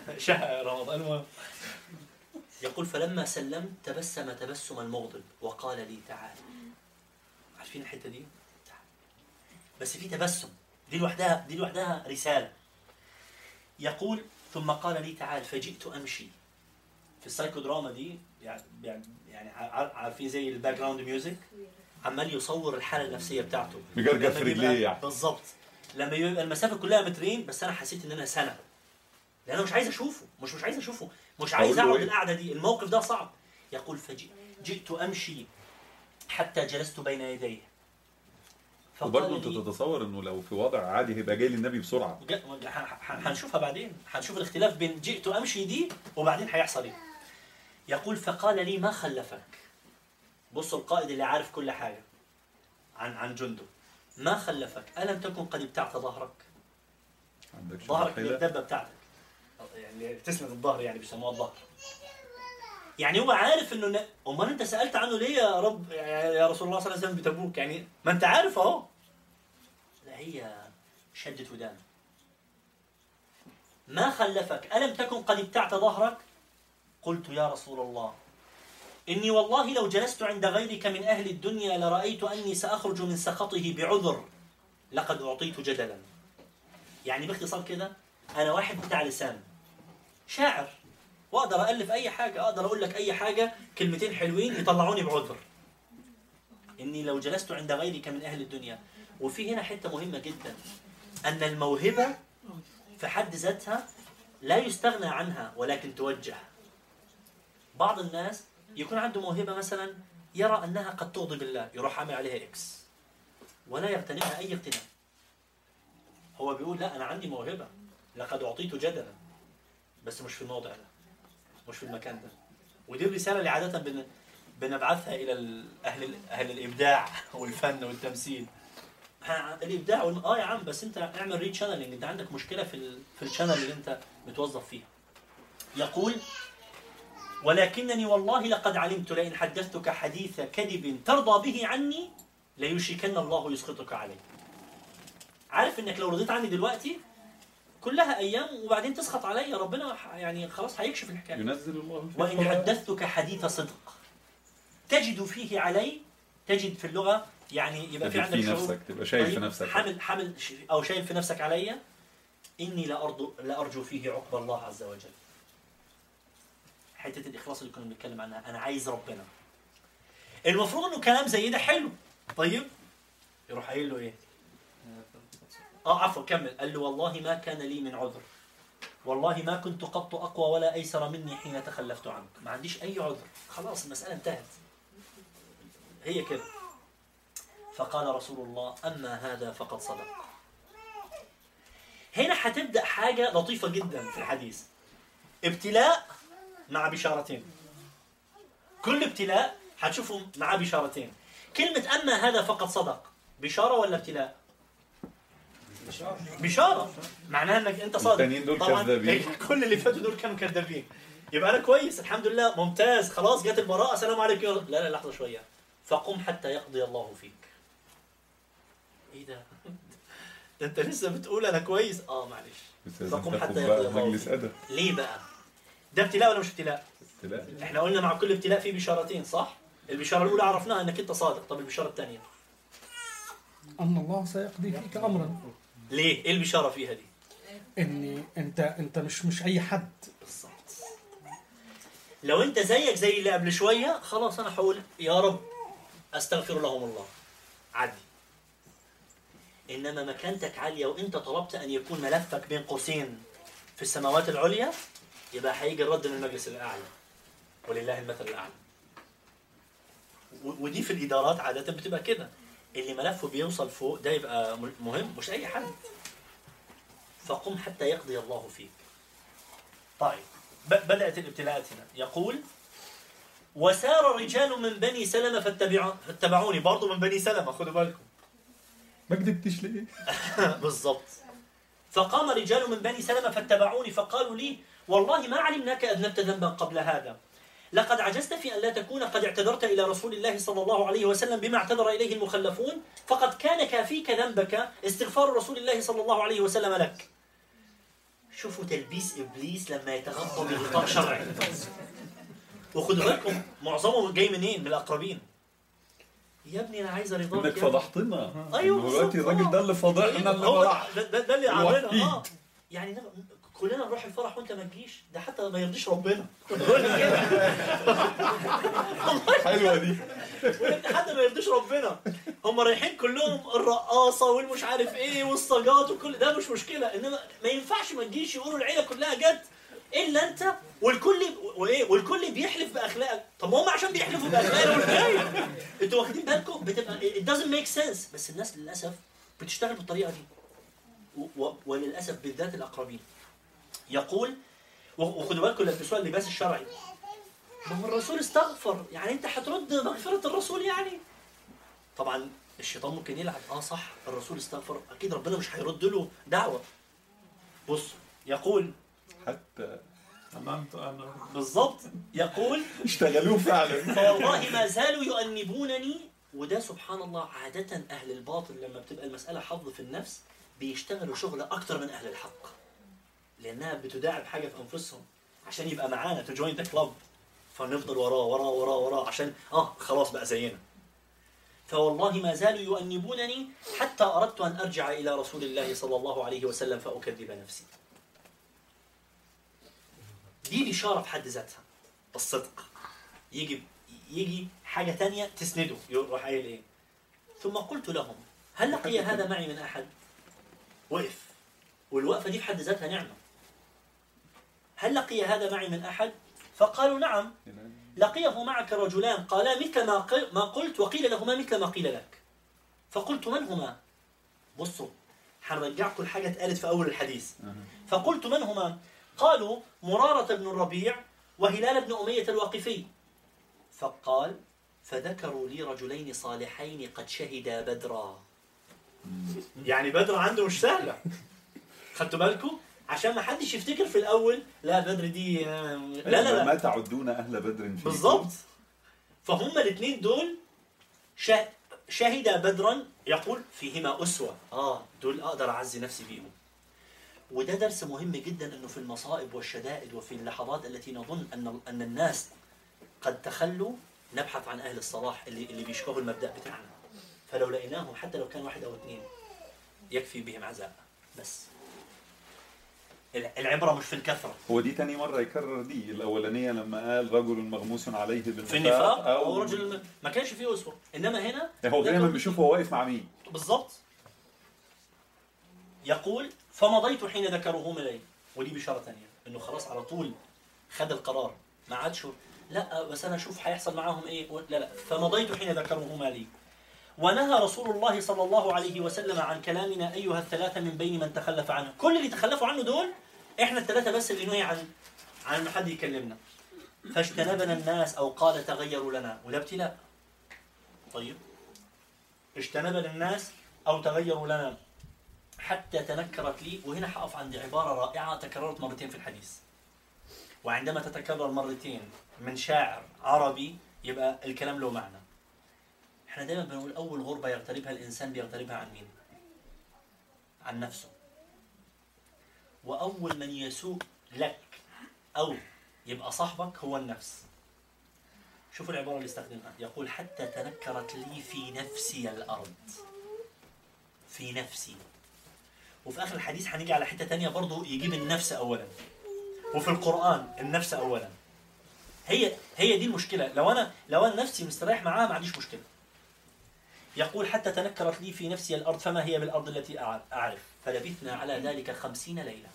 شهر رمضان المهم يقول فلما سلمت تبسم تبسم المغضب وقال لي تعال عارفين الحته دي؟ تعال. بس في تبسم دي لوحدها دي لوحدها رساله يقول ثم قال لي تعال فجئت امشي في السايكو دراما دي يعني يعني يعني ع- عارفين زي الباك جراوند ميوزك عمال يصور الحاله النفسيه بتاعته بيجرجر لما في بيبقى- رجليه يعني. بالظبط لما يبقى المسافه كلها مترين بس انا حسيت ان انا سنه لان انا مش عايز اشوفه مش مش عايز اشوفه مش عايز أقول له اقعد إيه؟ القعده دي الموقف ده صعب يقول فجئت امشي حتى جلست بين يديه فقال وبرضه انت لي- تتصور انه لو في وضع عادي هيبقى جاي للنبي بسرعه جا- ح- ح- هنشوفها بعدين هنشوف الاختلاف بين جئت امشي دي وبعدين هيحصل ايه يقول فقال لي ما خلفك بصوا القائد اللي عارف كل حاجه عن عن جنده ما خلفك الم تكن قد ابتعت ظهرك عندك ظهرك شبه الدبه بتاعتك يعني بتسند الظهر يعني بيسموها الظهر يعني هو عارف انه ن- امال انت سالت عنه ليه يا رب يا رسول الله صلى الله عليه وسلم بتبوك يعني ما انت عارف اهو لا هي شدت ودان ما خلفك الم تكن قد ابتعت ظهرك قلت يا رسول الله اني والله لو جلست عند غيرك من اهل الدنيا لرايت اني ساخرج من سخطه بعذر لقد اعطيت جدلا يعني باختصار كده انا واحد بتاع لسان شاعر واقدر الف اي حاجه اقدر اقول لك اي حاجه كلمتين حلوين يطلعوني بعذر اني لو جلست عند غيرك من اهل الدنيا وفي هنا حته مهمه جدا ان الموهبه في حد ذاتها لا يستغنى عنها ولكن توجه بعض الناس يكون عنده موهبه مثلا يرى انها قد تغضب الله يروح عامل عليها اكس ولا يغتنمها اي اغتنام هو بيقول لا انا عندي موهبه لقد اعطيت جدلا بس مش في الموضع ده مش في المكان ده ودي الرساله اللي عاده بن بنبعثها الى ال- اهل ال- اهل الابداع والفن والتمثيل ها، الابداع والم... اه يا عم بس انت اعمل ري شانلنج انت عندك مشكله في ال... في الشانل اللي انت متوظف فيها يقول ولكنني والله لقد علمت لئن حدثتك حديث كذب ترضى به عني ليوشكن الله يسخطك عليه عارف انك لو رضيت عني دلوقتي كلها ايام وبعدين تسخط عليا ربنا ح- يعني خلاص هيكشف الحكايه ينزل الله في وان القرآن. حدثتك حديث صدق تجد فيه علي تجد في اللغه يعني يبقى في تجد عندك في شعور نفسك تبقى شايف في طيب، نفسك حامل حامل ش- او شايف في نفسك عليا اني لارجو لارجو فيه عقب الله عز وجل حته الاخلاص اللي كنا بنتكلم عنها انا عايز ربنا المفروض انه كلام زي ده حلو طيب يروح قايل له ايه اه عفوا كمل قال له والله ما كان لي من عذر والله ما كنت قط اقوى ولا ايسر مني حين تخلفت عنك ما عنديش اي عذر خلاص المساله انتهت هي كده فقال رسول الله اما هذا فقد صدق هنا هتبدا حاجه لطيفه جدا في الحديث ابتلاء مع بشارتين كل ابتلاء هتشوفوا معاه بشارتين كلمه اما هذا فقد صدق بشاره ولا ابتلاء بشاره معناها انك انت صادق التانيين دول طبعاً كذابين. إيه، كل اللي فاتوا دول كانوا كذابين يبقى انا كويس الحمد لله ممتاز خلاص جت البراءه سلام عليكم يا رب. لا لا لحظه شويه فقم حتى يقضي الله فيك ايه ده ده انت لسه بتقول انا كويس اه معلش بس لازم فقم تاخد حتى بقى يقضي الله مجلس فيك. ادب ليه بقى ده ابتلاء ولا مش ابتلاء ابتلاء احنا قلنا مع كل ابتلاء في بشارتين صح البشاره الاولى عرفناها انك انت صادق طب البشاره الثانيه أن الله سيقضي فيك أمرا ليه ايه البشاره فيها دي إني أنت أنت مش مش أي حد بالظبط لو انت زيك زي اللي قبل شويه خلاص انا هقول يا رب استغفر لهم الله عدي انما مكانتك عاليه وانت طلبت ان يكون ملفك بين قوسين في السماوات العليا يبقى هيجي الرد من المجلس الاعلى ولله المثل الاعلى و- ودي في الادارات عاده بتبقى كده اللي ملفه بيوصل فوق ده يبقى م- مهم مش اي حد فقم حتى يقضي الله فيك طيب ب- بدأت الابتلاءات هنا يقول وسار رجال من بني سلمة فاتبعوا- فاتبعوني برضو من بني سلمة خدوا بالكم ما كدبتش ليه؟ بالضبط فقام رجال من بني سلمة فاتبعوني فقالوا لي والله ما علمناك أذنبت ذنبا قبل هذا لقد عجزت في أن لا تكون قد اعتذرت إلى رسول الله صلى الله عليه وسلم بما اعتذر إليه المخلفون فقد كان كافيك ذنبك استغفار رسول الله صلى الله عليه وسلم لك شوفوا تلبيس ابليس لما يتغطى بغطاء شرعي وخدوا بالكم معظمهم جاي منين؟ من الاقربين يا ابني انا عايز رضاك انك يا ابني. فضحتنا أيوة إنه دلوقتي بالظبط. الراجل ده اللي فضحنا اللي هو فضح ده, ده, ده اللي عاملنا اه الوحيد. يعني نب- كلنا نروح الفرح وانت ما تجيش ده حتى ما يرضيش ربنا حلوه دي حتى ما يرضيش ربنا هم رايحين كلهم الرقاصه والمش عارف ايه والصاجات وكل ده مش مشكله انما ما ينفعش ما تجيش يقولوا العيله كلها جت الا انت والكل وايه والكل بيحلف باخلاقك طب ما هم عشان بيحلفوا باخلاقك مش جاي انتوا واخدين بالكم بتبقى it doesn't make sense بس الناس للاسف بتشتغل بالطريقه دي و- و- وللاسف بالذات الاقربين يقول و- وخدوا بالكم لبسوها اللباس الشرعي ما هو الرسول استغفر يعني انت هترد مغفرة الرسول يعني طبعا الشيطان ممكن يلعب اه صح الرسول استغفر اكيد ربنا مش هيرد له دعوة بص يقول حتى أمنت أنا بالضبط يقول اشتغلوه فعلا فوالله ما زالوا يؤنبونني وده سبحان الله عادة أهل الباطل لما بتبقى المسألة حظ في النفس بيشتغلوا شغل أكتر من أهل الحق لأنها بتداعب حاجة في أنفسهم عشان يبقى معانا to join the club فنفضل وراه وراه وراه وراه عشان آه خلاص بقى زينا فوالله ما زالوا يؤنبونني حتى أردت أن أرجع إلى رسول الله صلى الله عليه وسلم فأكذب نفسي دي الإشارة في حد ذاتها الصدق يجي يجي حاجة تانية تسنده يروح قايل ايه ثم قلت لهم هل لقي هذا معي من أحد وقف والوقفة دي في حد ذاتها نعمة هل لقي هذا معي من أحد فقالوا نعم لقيه معك رجلان قالا مثل ما قل- ما قلت وقيل لهما مثل ما قيل لك فقلت من هما بصوا هنرجعكم الحاجة اتقالت في أول الحديث فقلت من هما قالوا مرارة بن الربيع وهلال بن أمية الواقفي فقال فذكروا لي رجلين صالحين قد شهدا بدرا يعني بدر عنده مش سهلة خدتوا بالكم عشان ما حدش يفتكر في الأول لا بدر دي لا لا لا ما تعدون اهل بدر فيكم. بالضبط فهم الاثنين دول شا- شهد بدرا يقول فيهما أسوة آه دول أقدر أعزي نفسي بيهم وده درس مهم جدا أنه في المصائب والشدائد وفي اللحظات التي نظن أن أن الناس قد تخلوا نبحث عن أهل الصلاح اللي اللي بيشبهوا المبدأ بتاعنا فلو لقيناهم حتى لو كان واحد أو اثنين يكفي بهم عزاء بس الع- العبرة مش في الكثرة هو دي تاني مرة يكرر دي الأولانية لما قال رجل مغموس عليه بالنفاق في النفاق أو أو رجل ما كانش فيه أسوة إنما هنا هو دايما بيشوف هو واقف مع مين بالضبط يقول فمضيت حين ذكروهما لي ودي بشاره ثانيه انه خلاص على طول خد القرار ما عادش لا بس انا اشوف هيحصل معاهم ايه لا لا فمضيت حين ذكروهما لي ونهى رسول الله صلى الله عليه وسلم عن كلامنا ايها الثلاثه من بين من تخلف عنه كل اللي تخلفوا عنه دول احنا الثلاثه بس اللي نهي عن عن ما حد يكلمنا فاجتنبنا الناس او قال تغيروا لنا وده ابتلاء طيب اجتنبنا الناس او تغيروا لنا حتى تنكرت لي وهنا حقف عند عبارة رائعة تكررت مرتين في الحديث وعندما تتكرر مرتين من شاعر عربي يبقى الكلام له معنى احنا دايما بنقول أول غربة يغتربها الإنسان بيغتربها عن مين؟ عن نفسه وأول من يسوء لك أو يبقى صاحبك هو النفس شوفوا العبارة اللي استخدمها يقول حتى تنكرت لي في نفسي الأرض في نفسي وفي اخر الحديث هنيجي على حته تانية برضو يجيب النفس اولا وفي القران النفس اولا هي هي دي المشكله لو انا لو انا نفسي مستريح معاها ما عنديش مشكله يقول حتى تنكرت لي في نفسي الارض فما هي بالارض التي أع- اعرف فلبثنا على ذلك خمسين ليله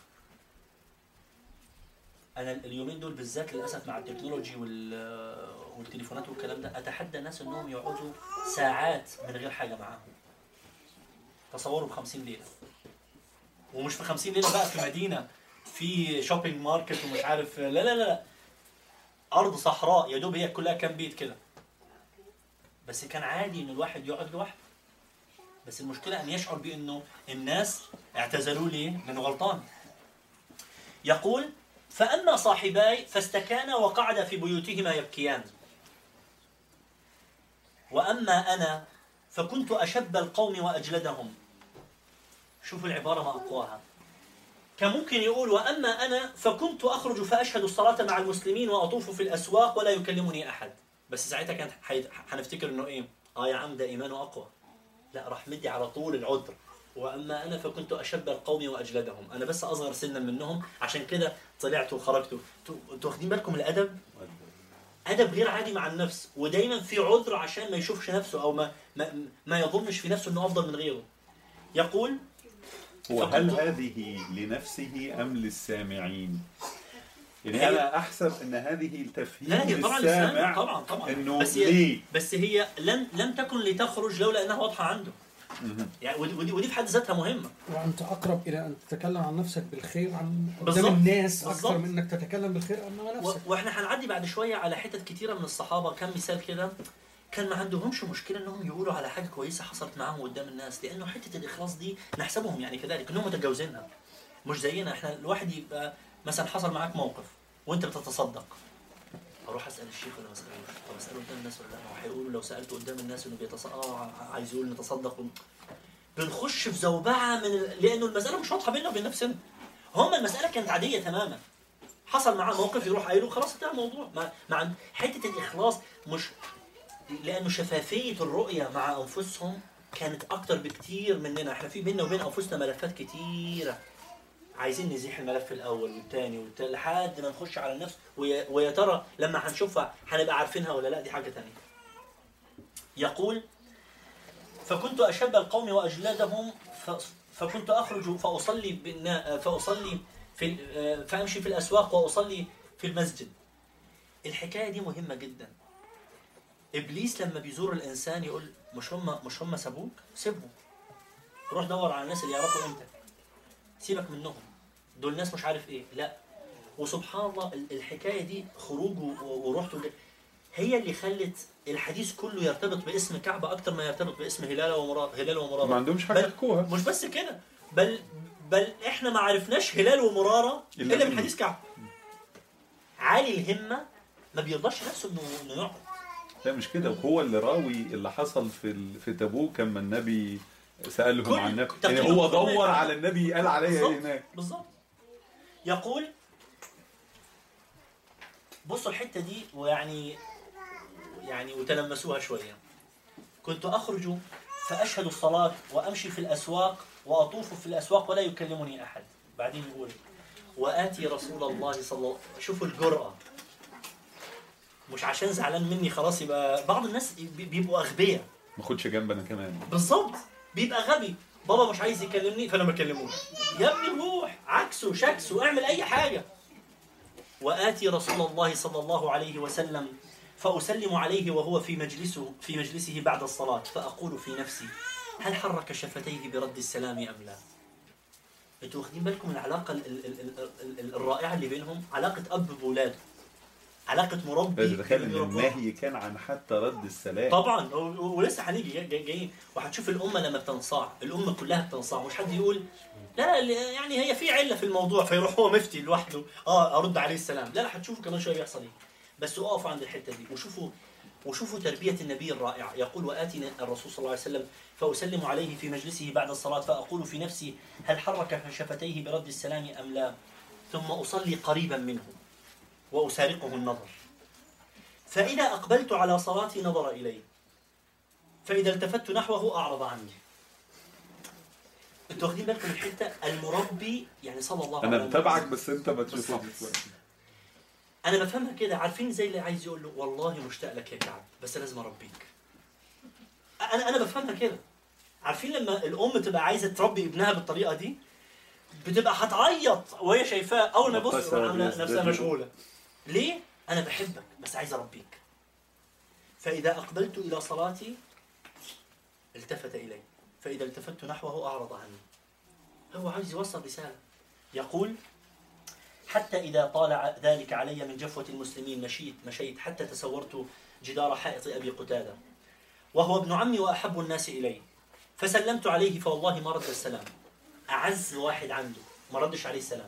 انا اليومين دول بالذات للاسف مع التكنولوجي وال والتليفونات والكلام ده اتحدى الناس انهم يقعدوا ساعات من غير حاجه معاهم تصوروا ب 50 ليله ومش في 50 ليله بقى في مدينه في شوبينج ماركت ومش عارف لا لا لا لا ارض صحراء يا دوب هي كلها كام بيت كده بس كان عادي ان الواحد يقعد لوحده بس المشكله ان يشعر بانه الناس اعتزلوه ليه؟ لانه غلطان يقول فاما صاحباي فاستكانا وقعدا في بيوتهما يبكيان واما انا فكنت اشب القوم واجلدهم شوفوا العبارة ما أقواها كان ممكن يقول وأما أنا فكنت أخرج فأشهد الصلاة مع المسلمين وأطوف في الأسواق ولا يكلمني أحد بس ساعتها كانت حي- هنفتكر إنه إيه آه يا عم ده إيمانه أقوى لا راح مدي على طول العذر وأما أنا فكنت أشب القوم وأجلدهم أنا بس أصغر سنا منهم عشان كده طلعت وخرجت انتوا انتوا واخدين بالكم الأدب ادب غير عادي مع النفس ودايما في عذر عشان ما يشوفش نفسه او ما ما, ما يظنش في نفسه انه افضل من غيره يقول هو هل فكنت- هذه لنفسه ام للسامعين؟ يعني هي- انا احسب ان هذه التفهيم لا هي طبعا للسامع للسامع طبعا طبعا انه بس هي ليه؟ بس هي لم لم تكن لتخرج لولا انها واضحه عنده مهم. يعني ودي, ودي, ودي في حد ذاتها مهمه وأنت أقرب إلى أن تتكلم عن نفسك بالخير عن بالظبط. قدام الناس بالظبط. أكثر من أنك تتكلم بالخير أمام و- نفسك واحنا هنعدي بعد شويه على حتت كتيره من الصحابه كم مثال كده كان ما عندهمش مشكله انهم يقولوا على حاجه كويسه حصلت معاهم قدام الناس لانه حته الاخلاص دي نحسبهم يعني كذلك انهم متجاوزينها مش زينا احنا الواحد يبقى مثلا حصل معاك موقف وانت بتتصدق اروح اسال الشيخ ولا ما اسالوش طب اساله قدام الناس ولا لا هو هيقولوا لو سالته قدام الناس انه بيتصدق اه عايز يقول نتصدق و... بنخش في زوبعه من ال... لانه المساله مش واضحه بيننا وبين نفسنا هم المساله كانت عاديه تماما حصل معاه موقف يروح قايله خلاص انتهى الموضوع ما مع حته الاخلاص مش لانه شفافيه الرؤيه مع انفسهم كانت اكتر بكتير مننا احنا في بيننا وبين انفسنا ملفات كتيره عايزين نزيح الملف الاول والثاني والثالث لحد ما نخش على النفس ويا, ويا ترى لما هنشوفها هنبقى عارفينها ولا لا دي حاجه ثانيه يقول فكنت اشب القوم واجلدهم ف- فكنت اخرج فاصلي بالنا فاصلي في ال- فامشي في الاسواق واصلي في المسجد الحكايه دي مهمه جدا ابليس لما بيزور الانسان يقول مش هم مش هم سابوك سيبهم روح دور على الناس اللي يعرفوا انت سيبك منهم دول ناس مش عارف ايه لا وسبحان الله ال- الحكايه دي خروجه و- ورحته ل- هي اللي خلت الحديث كله يرتبط باسم كعبه اكتر ما يرتبط باسم هلال ومراد هلال ومراد ما عندهمش حاجه بل- يحكوها مش بس كده بل بل احنا ما عرفناش هلال ومرارة إلا الا من منه. حديث كعب عالي الهمة ما بيرضاش نفسه انه انه يقعد لا مش كده وهو اللي راوي اللي حصل في ال- في تبوك لما النبي سالهم كل- عن النبي تقريبا يعني هو كل دور ما- على النبي قال عليها ايه بالظبط هناك بالظبط يقول بصوا الحتة دي ويعني يعني وتلمسوها شوية كنت أخرج فأشهد الصلاة وأمشي في الأسواق وأطوف في الأسواق ولا يكلمني أحد بعدين يقول وآتي رسول الله صلى الله شوفوا الجرأة مش عشان زعلان مني خلاص يبقى بعض الناس بي- بيبقوا أغبياء ما خدش جنب انا كمان بالظبط بيبقى غبي بابا مش عايز يكلمني فانا ما اكلموش يا ابني روح عكسه شكسه اعمل اي حاجه واتي رسول الله صلى الله عليه وسلم فاسلم عليه وهو في مجلسه في مجلسه بعد الصلاه فاقول في نفسي هل حرك شفتيه برد السلام ام لا؟ انتوا واخدين بالكم من العلاقه ال- ال- ال- ال- ال- الرائعه اللي بينهم علاقه اب بولاده علاقه مربي بس تخيل ان بيربوه. النهي كان عن حتى رد السلام طبعا و- و- ولسه هنيجي جاي- جاي- جايين وهتشوف الامه لما بتنصاع الامه كلها بتنصاع مش حد يقول لا لا يعني هي في عله في الموضوع فيروح هو مفتي لوحده اه ارد عليه السلام لا لا هتشوفوا كمان شويه بيحصل ايه بس اقفوا عند الحته دي وشوفوا وشوفوا تربيه النبي الرائعه يقول واتي الرسول صلى الله عليه وسلم فاسلم عليه في مجلسه بعد الصلاه فاقول في نفسي هل حرك شفتيه برد السلام ام لا ثم اصلي قريبا منه واسارقه النظر فإذا أقبلت على صلاتي نظر إلي فإذا التفت نحوه أعرض عني انتوا واخدين بالكم من الحته المربي يعني صلى الله عليه انا وسلم متابعك بس انت ما تشوفش بالظبط. انا بفهمها كده عارفين زي اللي عايز يقول له والله مشتاق لك يا كعب بس لازم اربيك انا انا بفهمها كده عارفين لما الام تبقى عايزه تربي ابنها بالطريقه دي بتبقى هتعيط وهي شايفاه اول ما يبص مبتسم يروح عامله يسجد نفسها له. مشغوله ليه انا بحبك بس عايز اربيك فاذا اقبلت الى صلاتي التفت الي فاذا التفت نحوه اعرض عني هو عايز يوصل رساله يقول حتى إذا طال ع- ذلك علي من جفوة المسلمين مشيت مشيت حتى تسورت جدار حائط أبي قتادة وهو ابن عمي وأحب الناس إلي فسلمت عليه فوالله ما رد السلام أعز واحد عنده ما ردش عليه السلام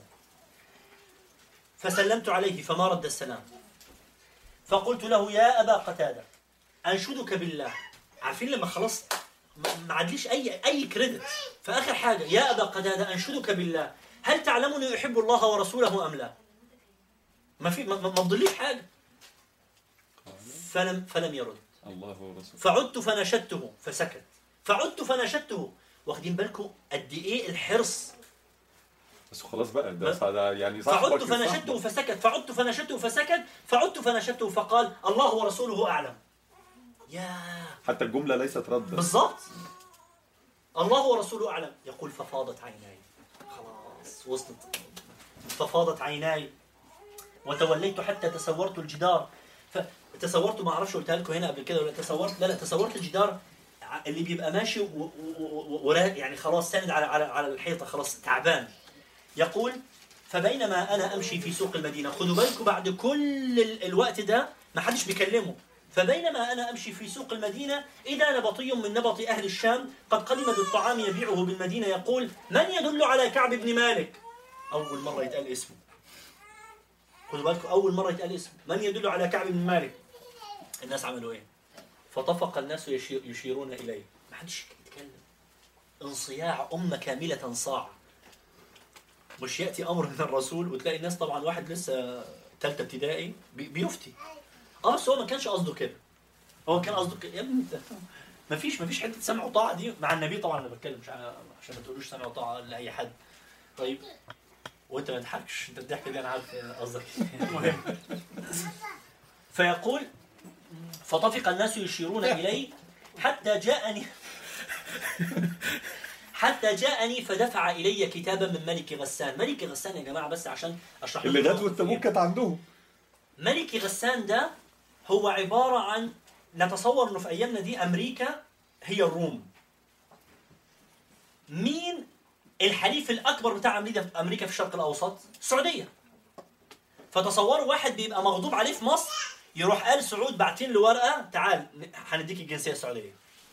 فسلمت عليه فما رد السلام فقلت له يا أبا قتادة أنشدك بالله عارفين لما خلاص ما- ما عادليش أي أي كريدت فآخر حاجة يا أبا قتادة أنشدك بالله هل تعلمني يحب الله ورسوله أم لا ما في ما, ما ما تضليش حاجة قال فلم فلم يرد الله ورسوله فعدت فنشدته فسكت فعدت فنشدته واخدين بالكم قد ايه الحرص بس خلاص بقى ده بس- ده يعني صاحبك فعدت فنشدته صاحبك. فسكت فعدت فنشدته فسكت فعدت فنشدته فقال الله ورسوله اعلم يا حتى الجملة ليست ردا بالضبط الله ورسوله اعلم يقول ففاضت عيناي خلاص وصلت ففاضت عيناي وتوليت حتى تسورت الجدار فتسورت ما اعرفش قلتها لكم هنا قبل كده ولا تسورت لا لا تسورت الجدار ع- اللي بيبقى ماشي و- و- و- و- يعني خلاص ساند على على على الحيطه خلاص تعبان يقول فبينما انا امشي في سوق المدينه خدوا بالكم بعد كل ال- الوقت ده ما حدش بيكلمه فبينما انا امشي في سوق المدينه اذا نبطي من نبط اهل الشام قد قدم بالطعام يبيعه بالمدينه يقول من يدل على كعب بن مالك اول مره يتقال اسمه خدوا بالكم اول مره يتقال اسمه من يدل على كعب بن مالك الناس عملوا ايه فطفق الناس يشير يشيرون اليه ما حدش يتكلم انصياع امه كامله صاع مش ياتي امر من الرسول وتلاقي الناس طبعا واحد لسه ثالثه ابتدائي بي- بيفتي اه بس هو ما كانش قصده كده هو كان قصده كده يا ابني انت ما فيش ما فيش حته سمع وطاعه دي مع النبي طبعا انا بتكلم مش ع- عشان ما تقولوش سمع وطاعه لاي حد طيب وانت ما تضحكش انت الضحكه دي انا عارف قصدك إيه. المهم فيقول فطفق الناس يشيرون الي حتى جاءني حتى جاءني فدفع الي كتابا من ملك غسان، ملك غسان يا جماعه بس عشان اشرح اللي لكم غزوة تبوك كانت عندهم ملك غسان ده هو عبارة عن نتصور انه في ايامنا دي امريكا هي الروم مين الحليف الاكبر بتاع امريكا امريكا في الشرق الاوسط السعوديه فتصوروا واحد بيبقى مغضوب عليه في مصر يروح قال سعود باعتين له ورقه تعال هنديك الجنسيه السعوديه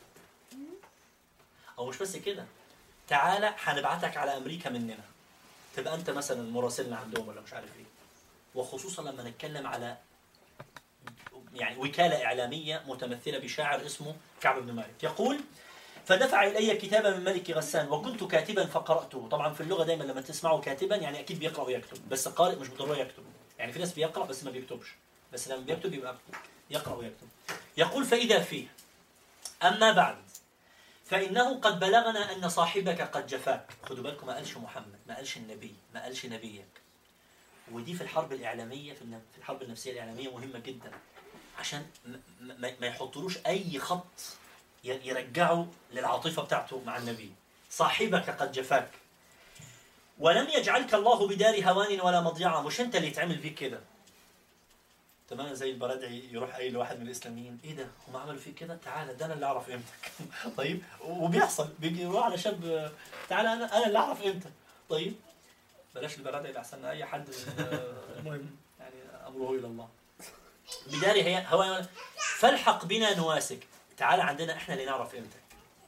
او مش بس كده تعالى هنبعتك على امريكا مننا تبقى انت مثلا مراسلنا عندهم ولا مش عارف ايه وخصوصا لما نتكلم على يعني وكالة إعلامية متمثلة بشاعر اسمه كعب بن مالك يقول فدفع إلي كتابا من ملك غسان وكنت كاتبا فقرأته طبعا في اللغة دايما لما تسمعوا كاتبا يعني أكيد بيقرأ ويكتب بس قارئ مش بالضرورة يكتب يعني في ناس بيقرأ بس ما بيكتبش بس لما بيكتب يبقى يقرأ ويكتب يقول فإذا فيه أما بعد فإنه قد بلغنا أن صاحبك قد جفاك خدوا بالكم ما قالش محمد ما قالش النبي ما قالش نبيك ودي في الحرب الإعلامية في الن- في الحرب النفسية الإعلامية مهمة جدا عشان م- م- ما يحطلوش أي خط ي- يرجعه للعاطفة بتاعته مع النبي صاحبك قد جفاك ولم يجعلك الله بدار هوان ولا مضيعة مش أنت اللي يتعمل فيك كده تمام زي البرادعي يروح قايل لواحد من الاسلاميين ايه ده هم عملوا فيك كده تعالى ده انا اللي اعرف قيمتك طيب وبيحصل بيجي يروح على شاب تعالى انا انا اللي اعرف قيمتك طيب بلاش البرادعي احسن اي حد آه، المهم يعني امره الى الله بدار هي هو فالحق بنا نواسك تعالى عندنا احنا اللي نعرف قيمتك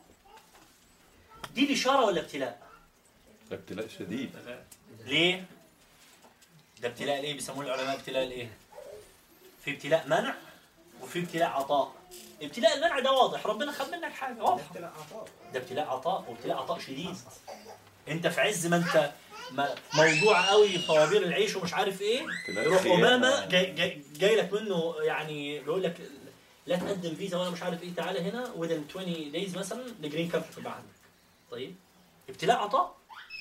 دي بشاره ولا ابتلاء ده ابتلاء شديد ليه ده ابتلاء ليه بيسموه العلماء ابتلاء الايه في ابتلاء منع وفي ابتلاء عطاء ابتلاء المنع ده واضح ربنا خد منك حاجه واضحه ده ابتلاء عطاء وابتلاء عطاء شديد انت في عز ما انت ما- موضوع قوي في طوابير العيش ومش عارف ايه ابتلاء يروح خيانة. اوباما جاي, جاي, جاي لك منه يعني بيقول لك لا تقدم فيزا وانا مش عارف ايه تعالى هنا within 20 days مثلا الجرين كارد تبقى عندك طيب ابتلاء عطاء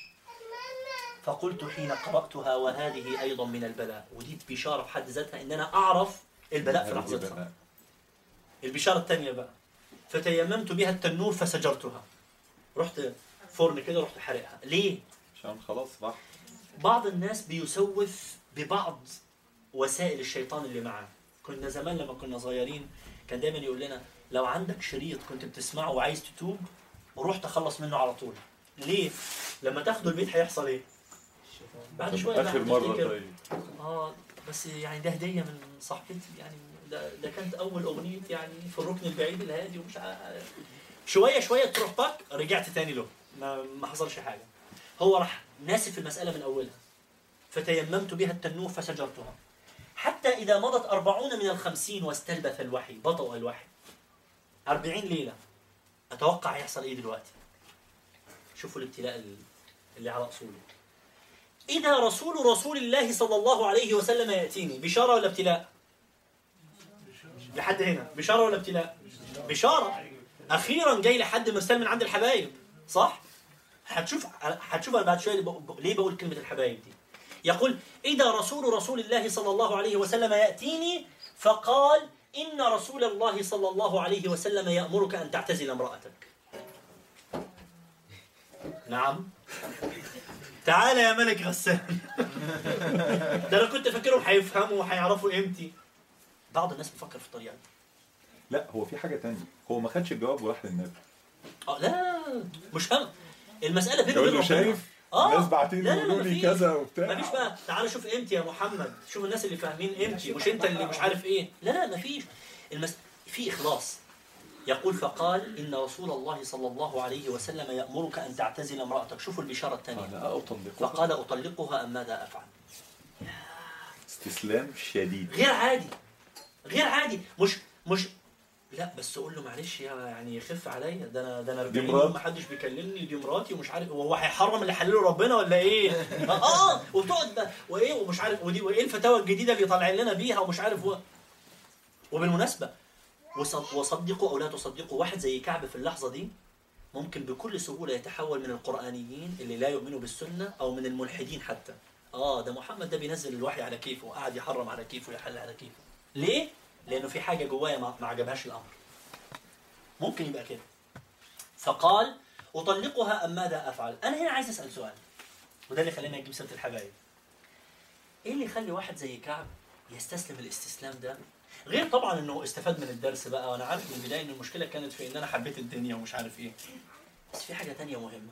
فقلت حين قرأتها وهذه أيضا من البلاء ودي بشارة في حد ذاتها إن أنا أعرف البلاء في هذه لحظتها بلاء. البشارة الثانية بقى فتيممت بها التنور فسجرتها رحت فرن كده رحت حرقها ليه؟ عشان خلاص راح بعض الناس بيسوف ببعض وسائل الشيطان اللي معاه كنا زمان لما كنا صغيرين كان دايما يقول لنا لو عندك شريط كنت بتسمعه وعايز تتوب روح تخلص منه على طول ليه لما تاخده البيت هيحصل ايه بعد طب شويه بقى اخر مره هتفتكر، طيب اه بس يعني ده هديه من صاحبتي يعني ده, ده كانت اول اغنيه يعني في الركن البعيد الهادي ومش عارف شويه شويه تروح باك رجعت تاني له ما, ما حصلش حاجه هو راح ناسف المساله من اولها فتيممت بها التنور فسجرتها حتى إذا مضت أربعون من الخمسين واستلبث الوحي بطأ الوحي أربعين ليلة أتوقع هيحصل إيه دلوقتي شوفوا الابتلاء ال- اللي على أصوله إذا رسول رسول الله صلى الله عليه وسلم يأتيني بشارة ولا ابتلاء لحد هنا بشارة ولا ابتلاء بشارة أخيرا جاي لحد مرسال من عند الحبايب صح هتشوف هتشوف أنا بعد شوية ليه بقول كلمة الحبايب دي يقول إذا رسول رسول الله صلى الله عليه وسلم يأتيني فقال إن رسول الله صلى الله عليه وسلم يأمرك أن تعتزل امرأتك نعم تعال يا ملك غسان ده انا كنت فاكرهم هيفهموا وهيعرفوا قيمتي بعض الناس بتفكر في الطريقه دي لا هو في حاجه تانية هو ما خدش الجواب وراح للنبي اه لا مش هم المساله بيني يقول وبين له ربنا. شايف اه الناس باعتين لا، لا، لا، يقولوا لي مفيش. كذا وبتاع مفيش بقى تعال شوف قيمتي يا محمد شوف الناس اللي فاهمين قيمتي مش انت اللي مش عارف ايه لا لا مفيش المس... في اخلاص يقول فقال ان رسول الله صلى الله عليه وسلم يامرك ان تعتزل امراتك شوفوا البشاره الثانيه انا اطلقها فقال اطلقها ام ماذا افعل استسلام شديد غير عادي غير عادي مش مش لا بس قول له معلش يا يعني خف عليا ده انا ده انا 40 مراتي. يوم ما حدش بيكلمني دي مراتي ومش عارف هو هيحرم اللي حلله ربنا ولا ايه؟ اه اه وتقعد بقى وايه ومش عارف ودي وايه الفتاوى الجديده اللي طالعين لنا بيها ومش عارف و... وبالمناسبه وصد- وصدقوا او لا تصدقوا واحد زي كعب في اللحظه دي ممكن بكل سهوله يتحول من القرانيين اللي لا يؤمنوا بالسنه او من الملحدين حتى اه ده محمد ده بينزل الوحي على كيفه وقاعد يحرم على كيفه ويحل على كيفه ليه؟ لانه في حاجه جوايا ما ما عجبهاش الامر ممكن يبقى كده فقال اطلقها ام ماذا افعل؟ انا هنا عايز اسال سؤال وده اللي خلاني اجيب سيره الحبايب ايه اللي يخلي واحد زي كعب يستسلم الاستسلام ده غير طبعا انه استفاد من الدرس بقى وانا عارف من البدايه ان المشكله كانت في ان انا حبيت الدنيا ومش عارف ايه بس في حاجه تانية مهمه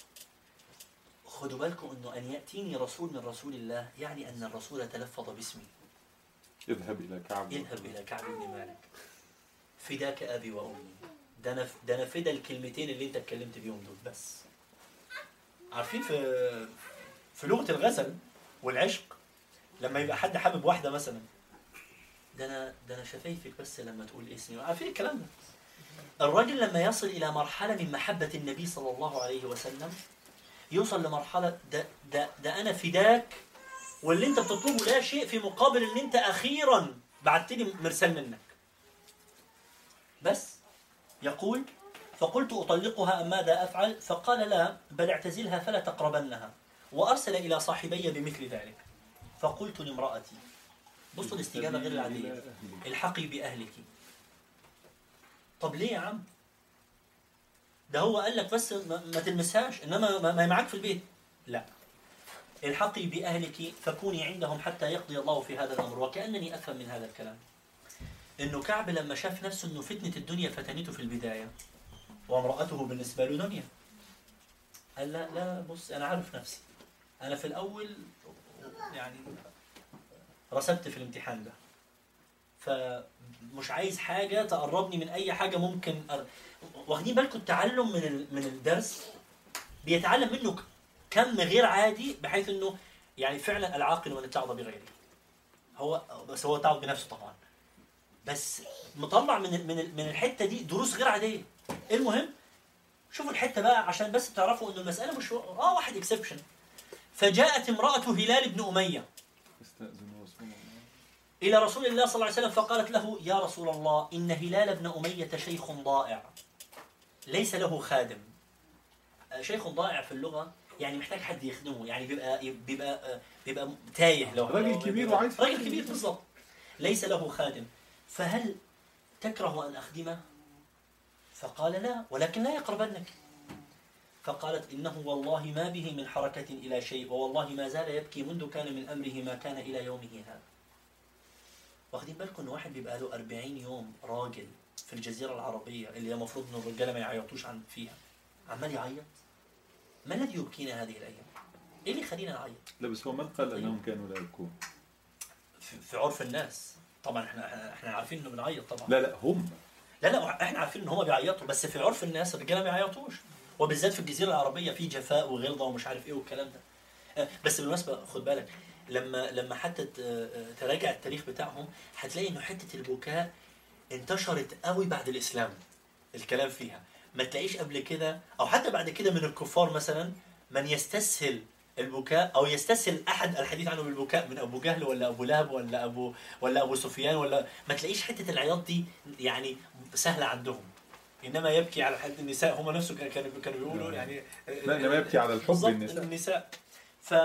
خدوا بالكم انه ان ياتيني رسول من رسول الله يعني ان الرسول تلفظ باسمي اذهب الى كعب اذهب الى كعب بن مالك فداك ابي وامي ده انا ده انا فدا الكلمتين اللي انت اتكلمت بيهم دول بس عارفين في في لغه الغزل والعشق لما يبقى حد حابب واحده مثلا ده انا ده انا شفايفك بس لما تقول اسمي عارفين الكلام ده الراجل لما يصل الى مرحله من محبه النبي صلى الله عليه وسلم يوصل لمرحله ده ده ده انا فداك واللي انت بتطلبه لا شيء في مقابل ان انت اخيرا بعت لي مرسال منك بس يقول فقلت اطلقها ام ماذا افعل فقال لا بل اعتزلها فلا تقربنها وارسل الى صاحبي بمثل ذلك فقلت لامراتي بصوا الاستجابه غير العاديه الحقي باهلك طب ليه يا عم ده هو قال لك بس ما, ما تلمسهاش انما ما, ما هي معاك في البيت لا الحقي بأهلك فكوني عندهم حتى يقضي الله في هذا الأمر وكأنني أفهم من هذا الكلام إنه كعب لما شاف نفسه إنه فتنة الدنيا فتنته في البداية وامرأته بالنسبة له دنيا قال لا لا بص أنا عارف نفسي أنا في الأول يعني رسبت في الامتحان ده فمش عايز حاجة تقربني من أي حاجة ممكن أر... واخدين بالكم التعلم من ال... من الدرس بيتعلم منه كم غير عادي بحيث انه يعني فعلا العاقل من اتعظ بغيره هو بس هو اتعظ بنفسه طبعا بس مطلع من ال- من ال- من الحته دي دروس غير عاديه المهم شوفوا الحته بقى عشان بس تعرفوا انه المساله مش اه واحد اكسبشن فجاءت امراه هلال بن اميه استاذن رسول الله إلى رسول الله صلى الله عليه وسلم فقالت له يا رسول الله إن هلال بن أمية شيخ ضائع ليس له خادم آه، شيخ ضائع في اللغة يعني محتاج حد يخدمه يعني بيبقى بيبقى بيبقى تايه لو راجل لو- كبير بيبقى- وعايز راجل كبير بالضبط ليس له خادم فهل تكره أن أخدمه فقال لا ولكن لا يقربنك فقالت إنه والله ما به من حركة إلى شيء ووالله ما زال يبكي منذ كان من أمره ما كان إلى يومه هذا واخدين بالكم ان واحد بيبقى له 40 يوم راجل في الجزيره العربيه اللي هي المفروض ان الرجاله ما يعيطوش عن فيها عمال يعيط ما الذي يبكينا هذه الايام؟ ايه اللي يخلينا نعيط؟ لا بس هو من قال انهم كانوا لا يبكون في, في عرف الناس طبعا احنا احنا, احنا عارفين انه بنعيط طبعا لا لا هم لا لا احنا عارفين ان هم بيعيطوا بس في عرف الناس الرجاله ما يعيطوش وبالذات في الجزيره العربيه في جفاء وغلظه ومش عارف ايه والكلام ده آه، بس بالمناسبه خد بالك لما لما حتى ت- آه، تراجع التاريخ بتاعهم هتلاقي انه حته البكاء انتشرت قوي بعد الاسلام الكلام فيها ما تلاقيش قبل كده او حتى بعد كده من الكفار مثلا من يستسهل البكاء او يستسهل احد الحديث عنه بالبكاء من ابو جهل ولا ابو لهب ولا ابو ولا ابو سفيان ولا ما تلاقيش حته العياط دي يعني سهله عندهم انما يبكي على حد النساء هم نفسه كانوا كانوا كانوا بيقولوا يعني لا انما يبكي على الحب بالظبط النساء النساء ف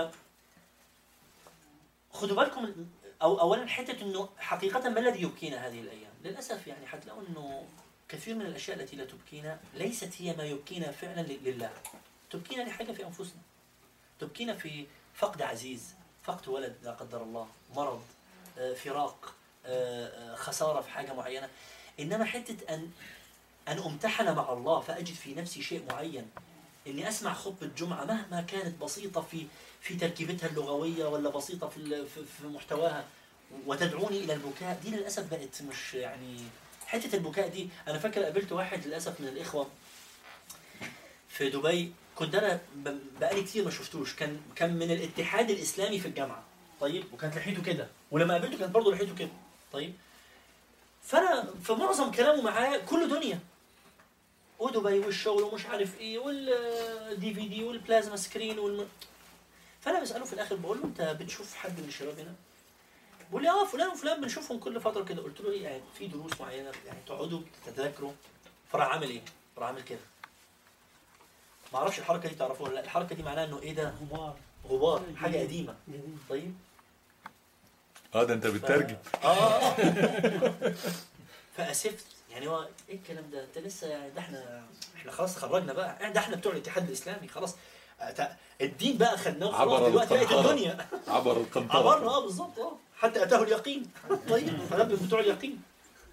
خدوا بالكم او اولا حته انه حقيقه ما الذي يبكينا هذه الايام؟ للاسف يعني حتلاقوا انه كثير من الاشياء التي لا تبكينا ليست هي ما يبكينا فعلا ل- لله. تبكينا لحاجه في انفسنا. تبكينا في فقد عزيز، فقد ولد لا قدر الله، مرض، آه، فراق، آه، آه، خساره في حاجه معينه. انما حته ان ان امتحن مع الله فاجد في نفسي شيء معين اني اسمع خطبه جمعه مهما كانت بسيطه في في تركيبتها اللغويه ولا بسيطه في ال- في في محتواها وتدعوني الى البكاء دي للاسف بقت مش يعني حته البكاء دي انا فاكر قابلت واحد للاسف من الاخوه في دبي كنت انا ب- بقالي كتير ما شفتوش كان كان من الاتحاد الاسلامي في الجامعه طيب وكانت لحيته كده ولما قابلته كانت برضه لحيته كده طيب فانا في معظم كلامه معاه كله دنيا ودبي والشغل ومش عارف ايه والدي في دي والبلازما سكرين والم... فانا بساله في الاخر بقول له انت بتشوف حد من الشباب هنا؟ بيقول لي اه فلان وفلان بنشوفهم كل فتره كده قلت له ايه يعني في دروس معينه يعني تقعدوا تتذاكروا فراح عامل ايه؟ راح عامل كده ما اعرفش الحركه دي تعرفوها ولا لا الحركه دي معناها انه ايه ده؟ غبار غبار حاجه قديمه طيب اه ده انت ف- بتترجم اه آه. فاسفت يعني هو ايه الكلام ده انت لسه يعني ده احنا احنا خلاص خرجنا بقى ده احنا بتوع الاتحاد الاسلامي خلاص أت- الدين بقى خدناه وخلاص عبر دلوقتي بقت القنطرة. الدنيا عبر القنطرة عبرنا اه بالظبط اه حتى اتاه اليقين طيب فده بتوع اليقين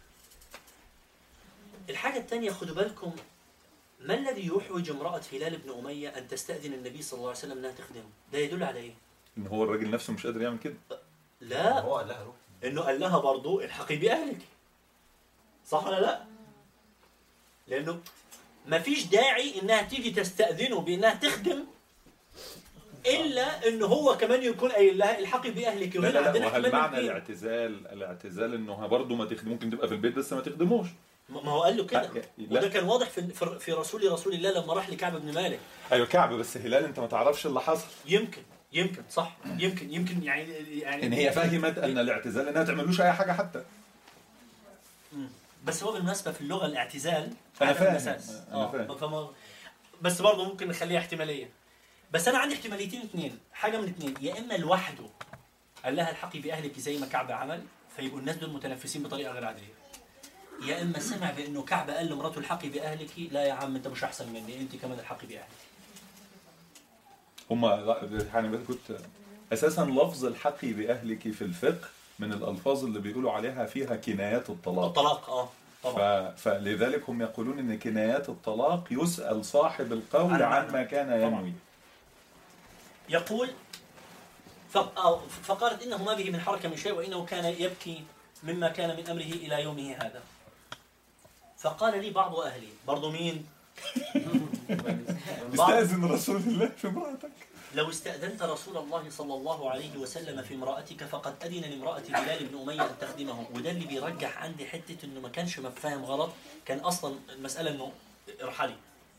الحاجه الثانيه خدوا بالكم ما الذي يحوج امراه هلال بن اميه ان تستاذن النبي صلى الله عليه وسلم انها تخدمه ده يدل على ايه ان هو الراجل نفسه مش قادر يعمل كده لا هو قال لها روح انه قال لها برضو الحقي باهلك صح ولا لا لانه ما فيش داعي انها تيجي تستاذنه بانها تخدم الا انه هو كمان يكون قايل لها الحقي باهلك لا وهنا لا لا عندنا وهل احتمال معنى الاثنين. الاعتزال الاعتزال انه برضه ما تخدم ممكن تبقى في البيت بس ما تخدموش ما هو قال له كده لا. وده كان واضح في في- في رسول رسول الله لما راح لكعب بن مالك ايوه كعب بس هلال انت ما تعرفش اللي حصل يمكن يمكن صح يمكن يمكن يعني يعني ان هي فهمت ان الاعتزال انها تعملوش اي حاجه حتى مم. بس هو بالمناسبه في اللغه الاعتزال أنا عدم فاهم. المساس. أنا آه، فاهم. فما بس برضه ممكن نخليها احتماليه بس انا عندي احتماليتين اثنين حاجه من اثنين يا اما لوحده قال لها الحقي باهلك زي ما كعب عمل فيبقوا الناس دول متنفسين بطريقه غير عاديه يا اما سمع بانه كعب قال لمراته الحقي باهلك لا يا عم انت مش احسن مني انت كمان الحقي باهلك هم يعني كنت اساسا لفظ الحقي باهلك في الفقه من الالفاظ اللي بيقولوا عليها فيها كنايات الطلاق الطلاق اه ف... طبعا فلذلك هم يقولون ان كنايات الطلاق يسال صاحب القول على عن معنى. ما كان ينوي يقول ف- آه، فقالت انه ما به من حركه من شيء وانه كان يبكي مما كان من امره الى يومه هذا فقال لي بعض اهلي برضو مين بعض استاذن رسول الله في امراتك لو استأذنت رسول الله صلى الله عليه وسلم في امرأتك فقد أذن لامرأة هلال بن أمية أن تخدمه وده اللي بيرجح عندي حتة إنه ما كانش مفاهم غلط كان أصلا المسألة إنه ارحلي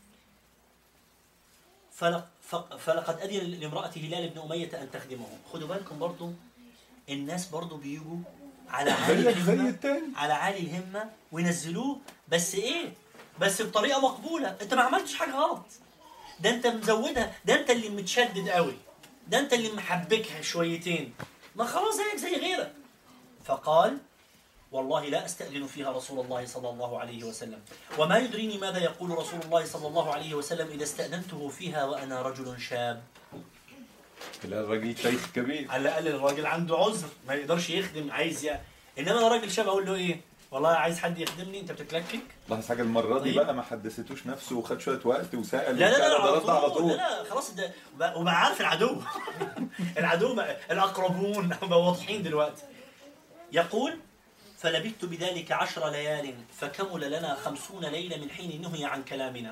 فل- ف- فلقد أذن لامرأة هلال بن أمية أن تخدمه خدوا بالكم برضو الناس برضو بيجوا على عالي زيك زي الهمة التاني على عالي الهمة وينزلوه بس إيه بس بطريقة مقبولة أنت ما عملتش حاجة غلط ده انت مزودها ده انت اللي متشدد قوي ده انت اللي محبكها شويتين ما خلاص زيك زي غيرك فقال والله لا استأذن فيها رسول الله صلى الله عليه وسلم وما يدريني ماذا يقول رسول الله صلى الله عليه وسلم إذا استأذنته فيها وأنا رجل شاب لا الراجل شيخ كبير على الأقل الراجل عنده عذر ما يقدرش يخدم عايز يعني إنما أنا راجل شاب أقول له إيه والله عايز حد يخدمني أنت بتتلكك لاحظ حاجه المره دي طيب. بقى ما حدثتوش نفسه وخد شويه وقت وسال لا لا لا وبتاع، ده على رد على طول لا طول لا خلاص ده وبقى- وبقى عارف العدو العدو بقى الاقربون بقوا واضحين دلوقتي يقول فلبثت بذلك عشر ليال فكمل لنا خمسون ليلة من حين نهي عن كلامنا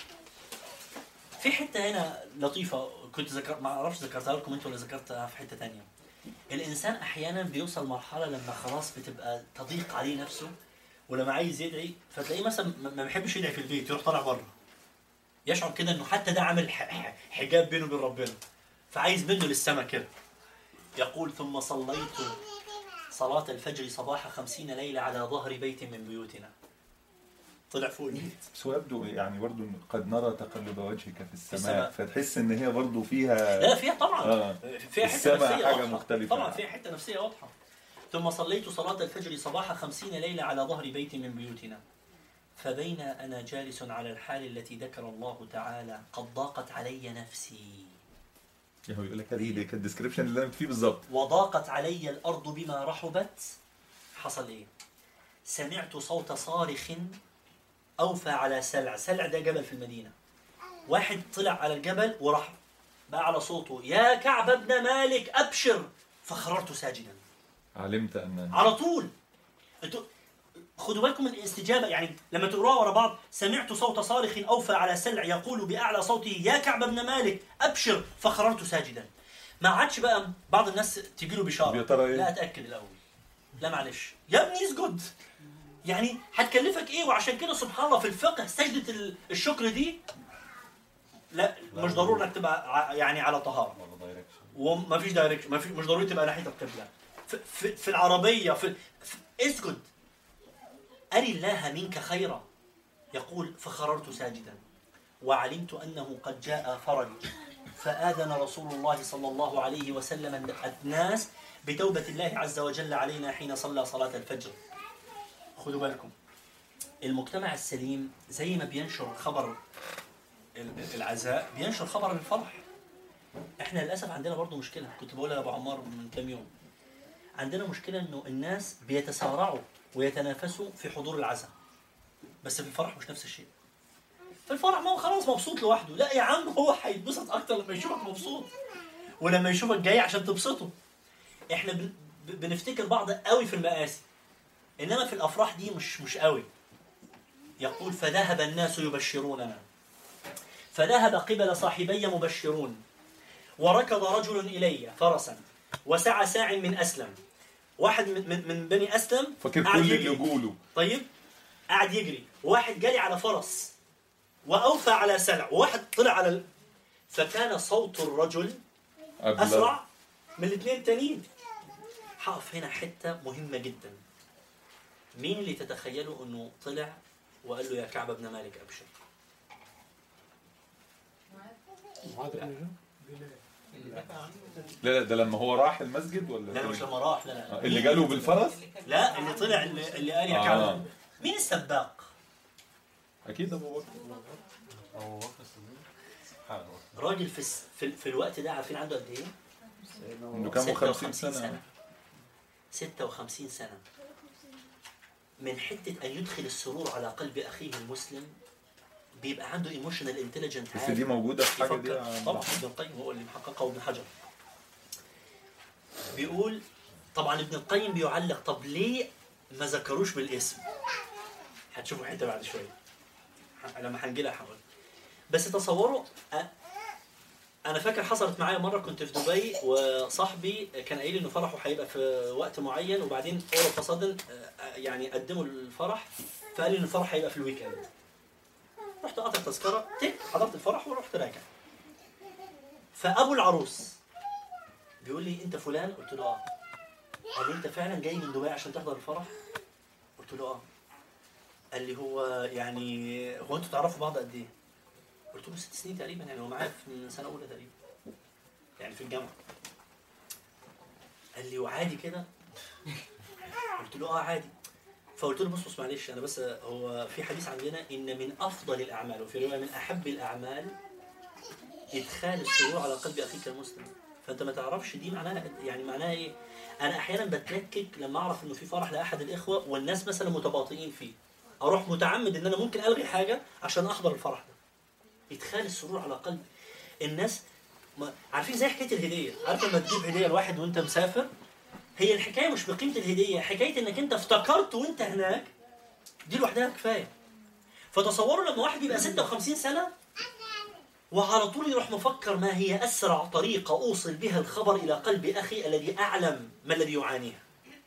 في حتة هنا لطيفة كنت ذكر ما اعرفش ذكرتها لكم انتوا ولا ذكرتها في حتة تانية الانسان احيانا بيوصل مرحلة لما خلاص بتبقى تضيق عليه نفسه ولما عايز يدعي فتلاقيه مثلا ما ما بيحبش يدعي في البيت يروح طالع بره يشعر كده انه حتى ده عامل ح- ح- حجاب بينه وبين ربنا فعايز منه للسماء كده يقول ثم صليت صلاة الفجر صباح خمسين ليلة على ظهر بيت من بيوتنا طلع فوق البيت بس هو يبدو يعني برضو إن قد نرى تقلب وجهك في السماء. السماء فتحس ان هي برضو فيها لا فيها طبعا آه. فيها حته السماء نفسيه حاجة واضحة. مختلفة. طبعا فيها حته نفسيه واضحه ثم صليت صلاة الفجر صباح خمسين ليلة على ظهر بيت من بيوتنا فبين أنا جالس على الحال التي ذكر الله تعالى قد ضاقت علي نفسي يعني هو يقول لك هذه دي الديسكربشن اللي انا فيه بالظبط وضاقت علي الأرض بما رحبت حصل إيه سمعت صوت صارخ أوفى على سلع سلع ده جبل في المدينة واحد طلع على الجبل وراح بقى على صوته يا كعب بن مالك أبشر فخررت ساجدا علمت ان على طول انتوا خدوا بالكم من الاستجابه يعني لما تقراها ورا بعض سمعت صوت صارخ اوفى على سلع يقول باعلى صوته يا كعب بن مالك ابشر فخررت ساجدا ما عادش بقى بعض الناس تجي له بشاره يا ترى إيه؟ لا اتاكد الاول لا معلش يا ابني اسجد يعني هتكلفك ايه وعشان كده سبحان الله في الفقه سجده ال- الشكر دي لا مش ضروري انك تبقى ع- يعني على طهاره وما فيش دايركشن ما في مش ضروري تبقى ناحيه القبله في, في, في العربيه في, في اسجد اري الله منك خيرا يقول فخررت ساجدا وعلمت انه قد جاء فرج فاذن رسول الله صلى الله عليه وسلم الناس بتوبه الله عز وجل علينا حين صلى صلاه الفجر خدوا بالكم المجتمع السليم زي ما بينشر خبر ال- العزاء بينشر خبر الفرح احنا للاسف عندنا برضو مشكله كنت بقولها لابو عمار من كام يوم عندنا مشكله انه الناس بيتسارعوا ويتنافسوا في حضور العزاء بس في الفرح مش نفس الشيء في الفرح ما هو خلاص مبسوط لوحده لا يا عم هو هيتبسط اكتر لما يشوفك مبسوط ولما يشوفك جاي عشان تبسطه احنا بن- ب- بنفتكر بعض قوي في المآسي انما في الافراح دي مش مش قوي يقول فذهب الناس يبشروننا فذهب قبل صاحبي مبشرون وركض رجل إلي فرسا وسعى ساع من أسلم واحد من, من, من بني أسلم فاكر قاعد كل يجري. اللي يقوله طيب قاعد يجري وواحد جالي على فرس وأوفى على سلع وواحد طلع على ال... فكان صوت الرجل قبل أسرع من الاثنين التانيين هقف هنا حتة مهمة جدا مين اللي تتخيلوا أنه طلع وقال له يا كعب بن مالك أبشر معاذ بن جبل لا لا ده لما هو راح المسجد ولا لا مش لما راح لا لا آه، اللي جاله بالفرس لا اللي طلع اللي, اللي قال يا آه. كعب مين السباق؟ اكيد ابو بكر أبو بكر الصديق سبحان الله راجل في الس- في, في الوقت ده عارفين عنده قد ايه؟ انه كان 50 56 سنه 56 سنة من حتة أن يدخل السرور على قلب أخيه المسلم بيبقى عنده ايموشنال انتليجنت بس دي موجوده في حاجه دي يفكر طبعا ابن القيم هو اللي محققه وابن حجر بيقول طبعا ابن القيم بيعلق طب ليه ما ذكروش بالاسم هتشوفوا حته بعد شويه ح- لما هنجي لها هقول بس تصوروا أ- انا فاكر حصلت معايا مره كنت في دبي وصاحبي كان قايل انه فرحه هيبقى في وقت معين وبعدين اول اوف صدن يعني قدموا الفرح فقال لي ان الفرح هيبقى في الويك اند رحت قاطع تذكره تك حضرت الفرح ورحت راجع فابو العروس بيقول لي انت فلان قلت له اه قال لي انت فعلا جاي من دبي عشان تحضر الفرح قلت له اه قال لي هو يعني هو انتوا تعرفوا بعض قد ايه قلت له ست سنين تقريبا يعني هو معايا في- من سنه اولى تقريبا يعني في الجامعه قال لي وعادي كده قلت له اه عادي فقلت له بص بص معلش انا بس هو في حديث عندنا ان من افضل الاعمال وفي روايه من احب الاعمال ادخال السرور على قلب اخيك المسلم فانت ما تعرفش دي معناها يعني معناها ايه انا احيانا بتلكك لما اعرف انه في فرح لاحد الاخوه والناس مثلا متباطئين فيه اروح متعمد ان انا ممكن الغي حاجه عشان احضر الفرح ده ادخال السرور على قلب الناس ما عارفين زي حكايه الهديه عارف لما تجيب هديه لواحد وانت مسافر هي الحكايه مش بقيمه الهديه حكايه انك انت افتكرت وانت هناك دي لوحدها كفايه فتصوروا لما واحد يبقى 56 سنه وعلى طول يروح مفكر ما هي اسرع طريقه اوصل بها الخبر الى قلب اخي الذي اعلم ما الذي يعانيه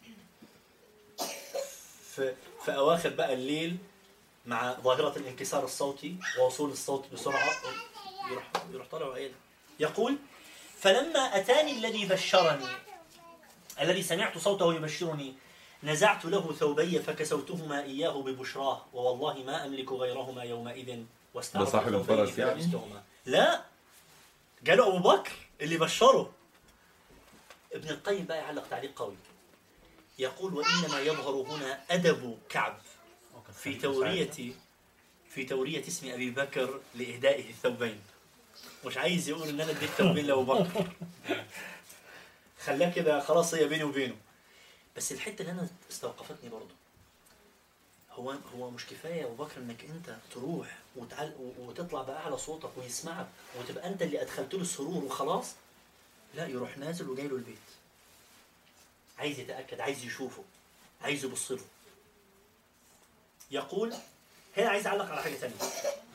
في, في اواخر بقى الليل مع ظاهره الانكسار الصوتي ووصول الصوت بسرعه يروح يروح طالع وقايل يقول فلما أتاني الذي بشرني الذي سمعت صوته يبشرني نزعت له ثوبي فكسوتهما إياه ببشراه ووالله ما أملك غيرهما يومئذ واستعرض ده صاحب ثوبين الفرس يعني؟ فلبستهما. لا قالوا أبو بكر اللي بشره ابن القيم بقى يعلق تعليق قوي يقول وإنما يظهر هنا أدب كعب في تورية في تورية اسم أبي بكر لإهدائه الثوبين مش عايز يقول إن أنا اديت ثوبين لأبو بكر خلاه كده خلاص هي بيني وبينه بس الحتة اللي أنا استوقفتني برضه هو هو مش كفاية يا أبو بكر إنك أنت تروح وتعل وتطلع بأعلى صوتك ويسمعك وتبقى أنت اللي أدخلت له السرور وخلاص لا يروح نازل وجاي له البيت عايز يتأكد عايز يشوفه عايز يبص له يقول هنا عايز اعلق على حاجه ثانيه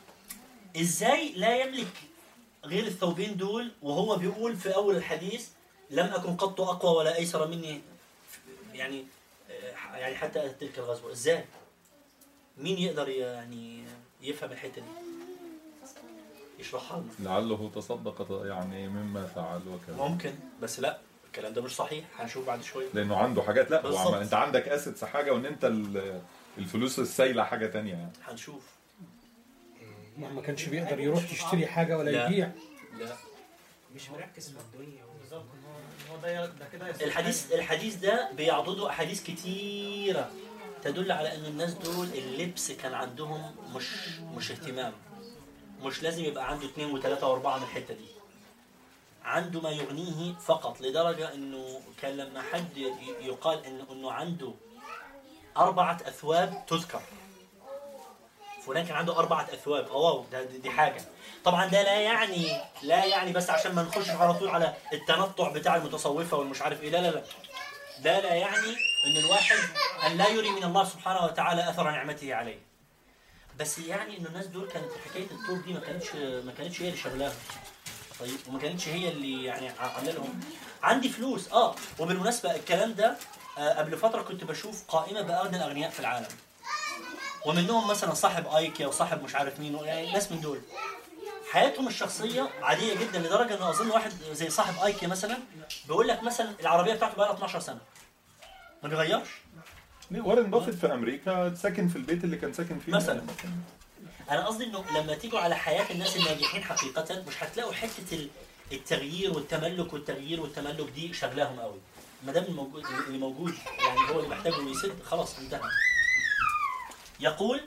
ازاي لا يملك غير الثوبين دول وهو بيقول في اول الحديث لم اكن قط اقوى ولا ايسر مني يعني يعني حتى أتت تلك الغزوه ازاي مين يقدر يعني يفهم الحته دي يشرحها لنا لعله تصدق يعني مما فعل وكذا ممكن بس لا الكلام ده مش صحيح هنشوف بعد شويه لانه عنده حاجات لا هو بالظبط. عم- انت عندك اسيتس حاجه وان انت ال- الفلوس السايله حاجه تانية يعني هنشوف ما ما كانش بيقدر يروح يشتري حاجة ولا لا. يبيع لا مش مركز في الدنيا بالظبط هو ده ده كده يستحق. الحديث الحديث ده بيعضده احاديث كتيره تدل على ان الناس دول اللبس كان عندهم مش مش اهتمام مش لازم يبقى عنده اثنين وثلاثه واربعه من الحته دي عنده ما يغنيه فقط لدرجه انه كان لما حد ي- يقال انه انه عنده اربعه اثواب تذكر فلان كان عنده اربعه اثواب اه واو ده دي دي حاجه طبعا ده لا يعني لا يعني بس عشان ما نخش على طول على التنطع بتاع المتصوفه والمش عارف ايه لا لا لا ده لا يعني ان الواحد ان لا يري من الله سبحانه وتعالى اثر نعمته عليه بس يعني ان الناس دول كانت حكايه الطول دي ما كانتش ما كانتش هي اللي شغلاهم طيب وما كانتش هي اللي يعني عامله لهم عندي فلوس اه وبالمناسبه الكلام ده آه قبل فتره كنت بشوف قائمه باغنى الاغنياء في العالم ومنهم مثلا صاحب ايكيا وصاحب مش عارف مين يعني ناس من دول حياتهم الشخصيه عاديه جدا لدرجه ان اظن واحد زي صاحب ايكيا مثلا بيقول لك مثلا العربيه بتاعته بقى لها 12 سنه ما بيغيرش ليه وارن بافيت في امريكا ساكن في البيت اللي كان ساكن فيه مثلا. انا قصدي انه لما تيجوا على حياه الناس الناجحين حقيقه مش هتلاقوا حته ال- التغيير والتملك والتغيير والتملك دي شغلاهم قوي ما دام الموجود اللي موجود يعني هو اللي محتاجه ويسد خلاص انتهى يقول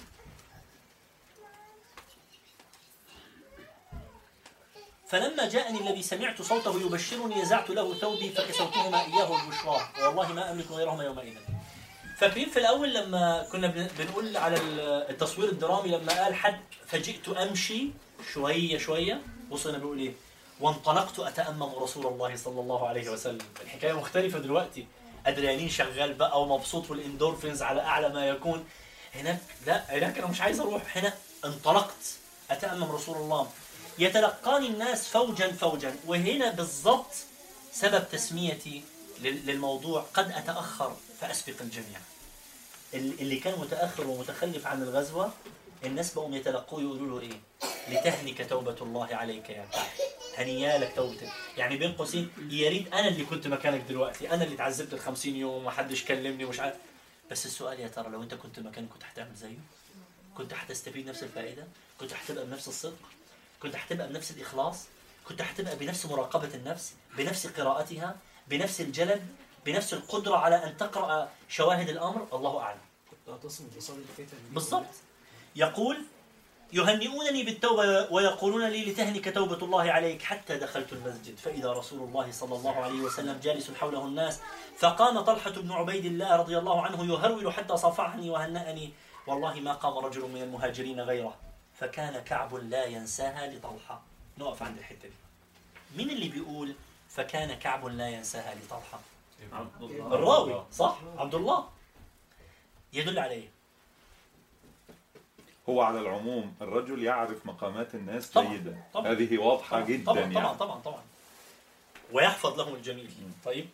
فلما جاءني الذي سمعت صوته يبشرني نزعت له ثوبي فكسوتهما اياه ببشراه والله ما املك غيرهما يومئذ فاكرين في الاول لما كنا بن- بنقول على ال- التصوير الدرامي لما قال حد فجئت امشي شويه شويه وصلنا بيقول ايه وانطلقت اتامم رسول الله صلى الله عليه وسلم الحكايه مختلفه دلوقتي ادرينالين شغال بقى ومبسوط والاندورفينز على اعلى ما يكون هناك لا هناك انا مش عايز اروح هنا انطلقت اتامم رسول الله يتلقاني الناس فوجا فوجا وهنا بالضبط سبب تسميتي لل- للموضوع قد اتاخر فاسبق الجميع اللي اللي كان متاخر ومتخلف عن الغزوه الناس بقوا يتلقوه يقولوا له ايه لتهنك توبه الله عليك يا كعب هنيا لك توبتك يعني بين قوسين يا ريت انا اللي كنت مكانك دلوقتي انا اللي تعذبت ال 50 يوم ومحدش كلمني ومش عارف بس السؤال يا ترى لو انت كنت مكاني كنت هتعمل زيه كنت هتستفيد نفس الفائده كنت هتبقى بنفس الصدق كنت هتبقى بنفس الاخلاص كنت هتبقى بنفس مراقبه النفس بنفس قراءتها بنفس الجلد بنفس القدره على ان تقرا شواهد الامر الله اعلم كنت هتصمد لصالح الفتن دي. بالضبط يقول يهنئونني بالتوبة ويقولون لي لتهنك توبة الله عليك حتى دخلت المسجد فإذا رسول الله صلى الله عليه وسلم جالس حوله الناس فقام طلحة بن عبيد الله رضي الله عنه يهرول حتى صافحني وهنأني والله ما قام رجل من المهاجرين غيره فكان كعب لا ينساها لطلحة نقف عند الحتة دي مين اللي بيقول فكان كعب لا ينساها لطلحة عبد الراوي صح عبد الله يدل عليه هو على العموم الرجل يعرف مقامات الناس طبعاً، جيدا طبعاً. هذه واضحة طبعا جدا طبعا يعني طبعا طبعا طبعا ويحفظ لهم الجميل طيب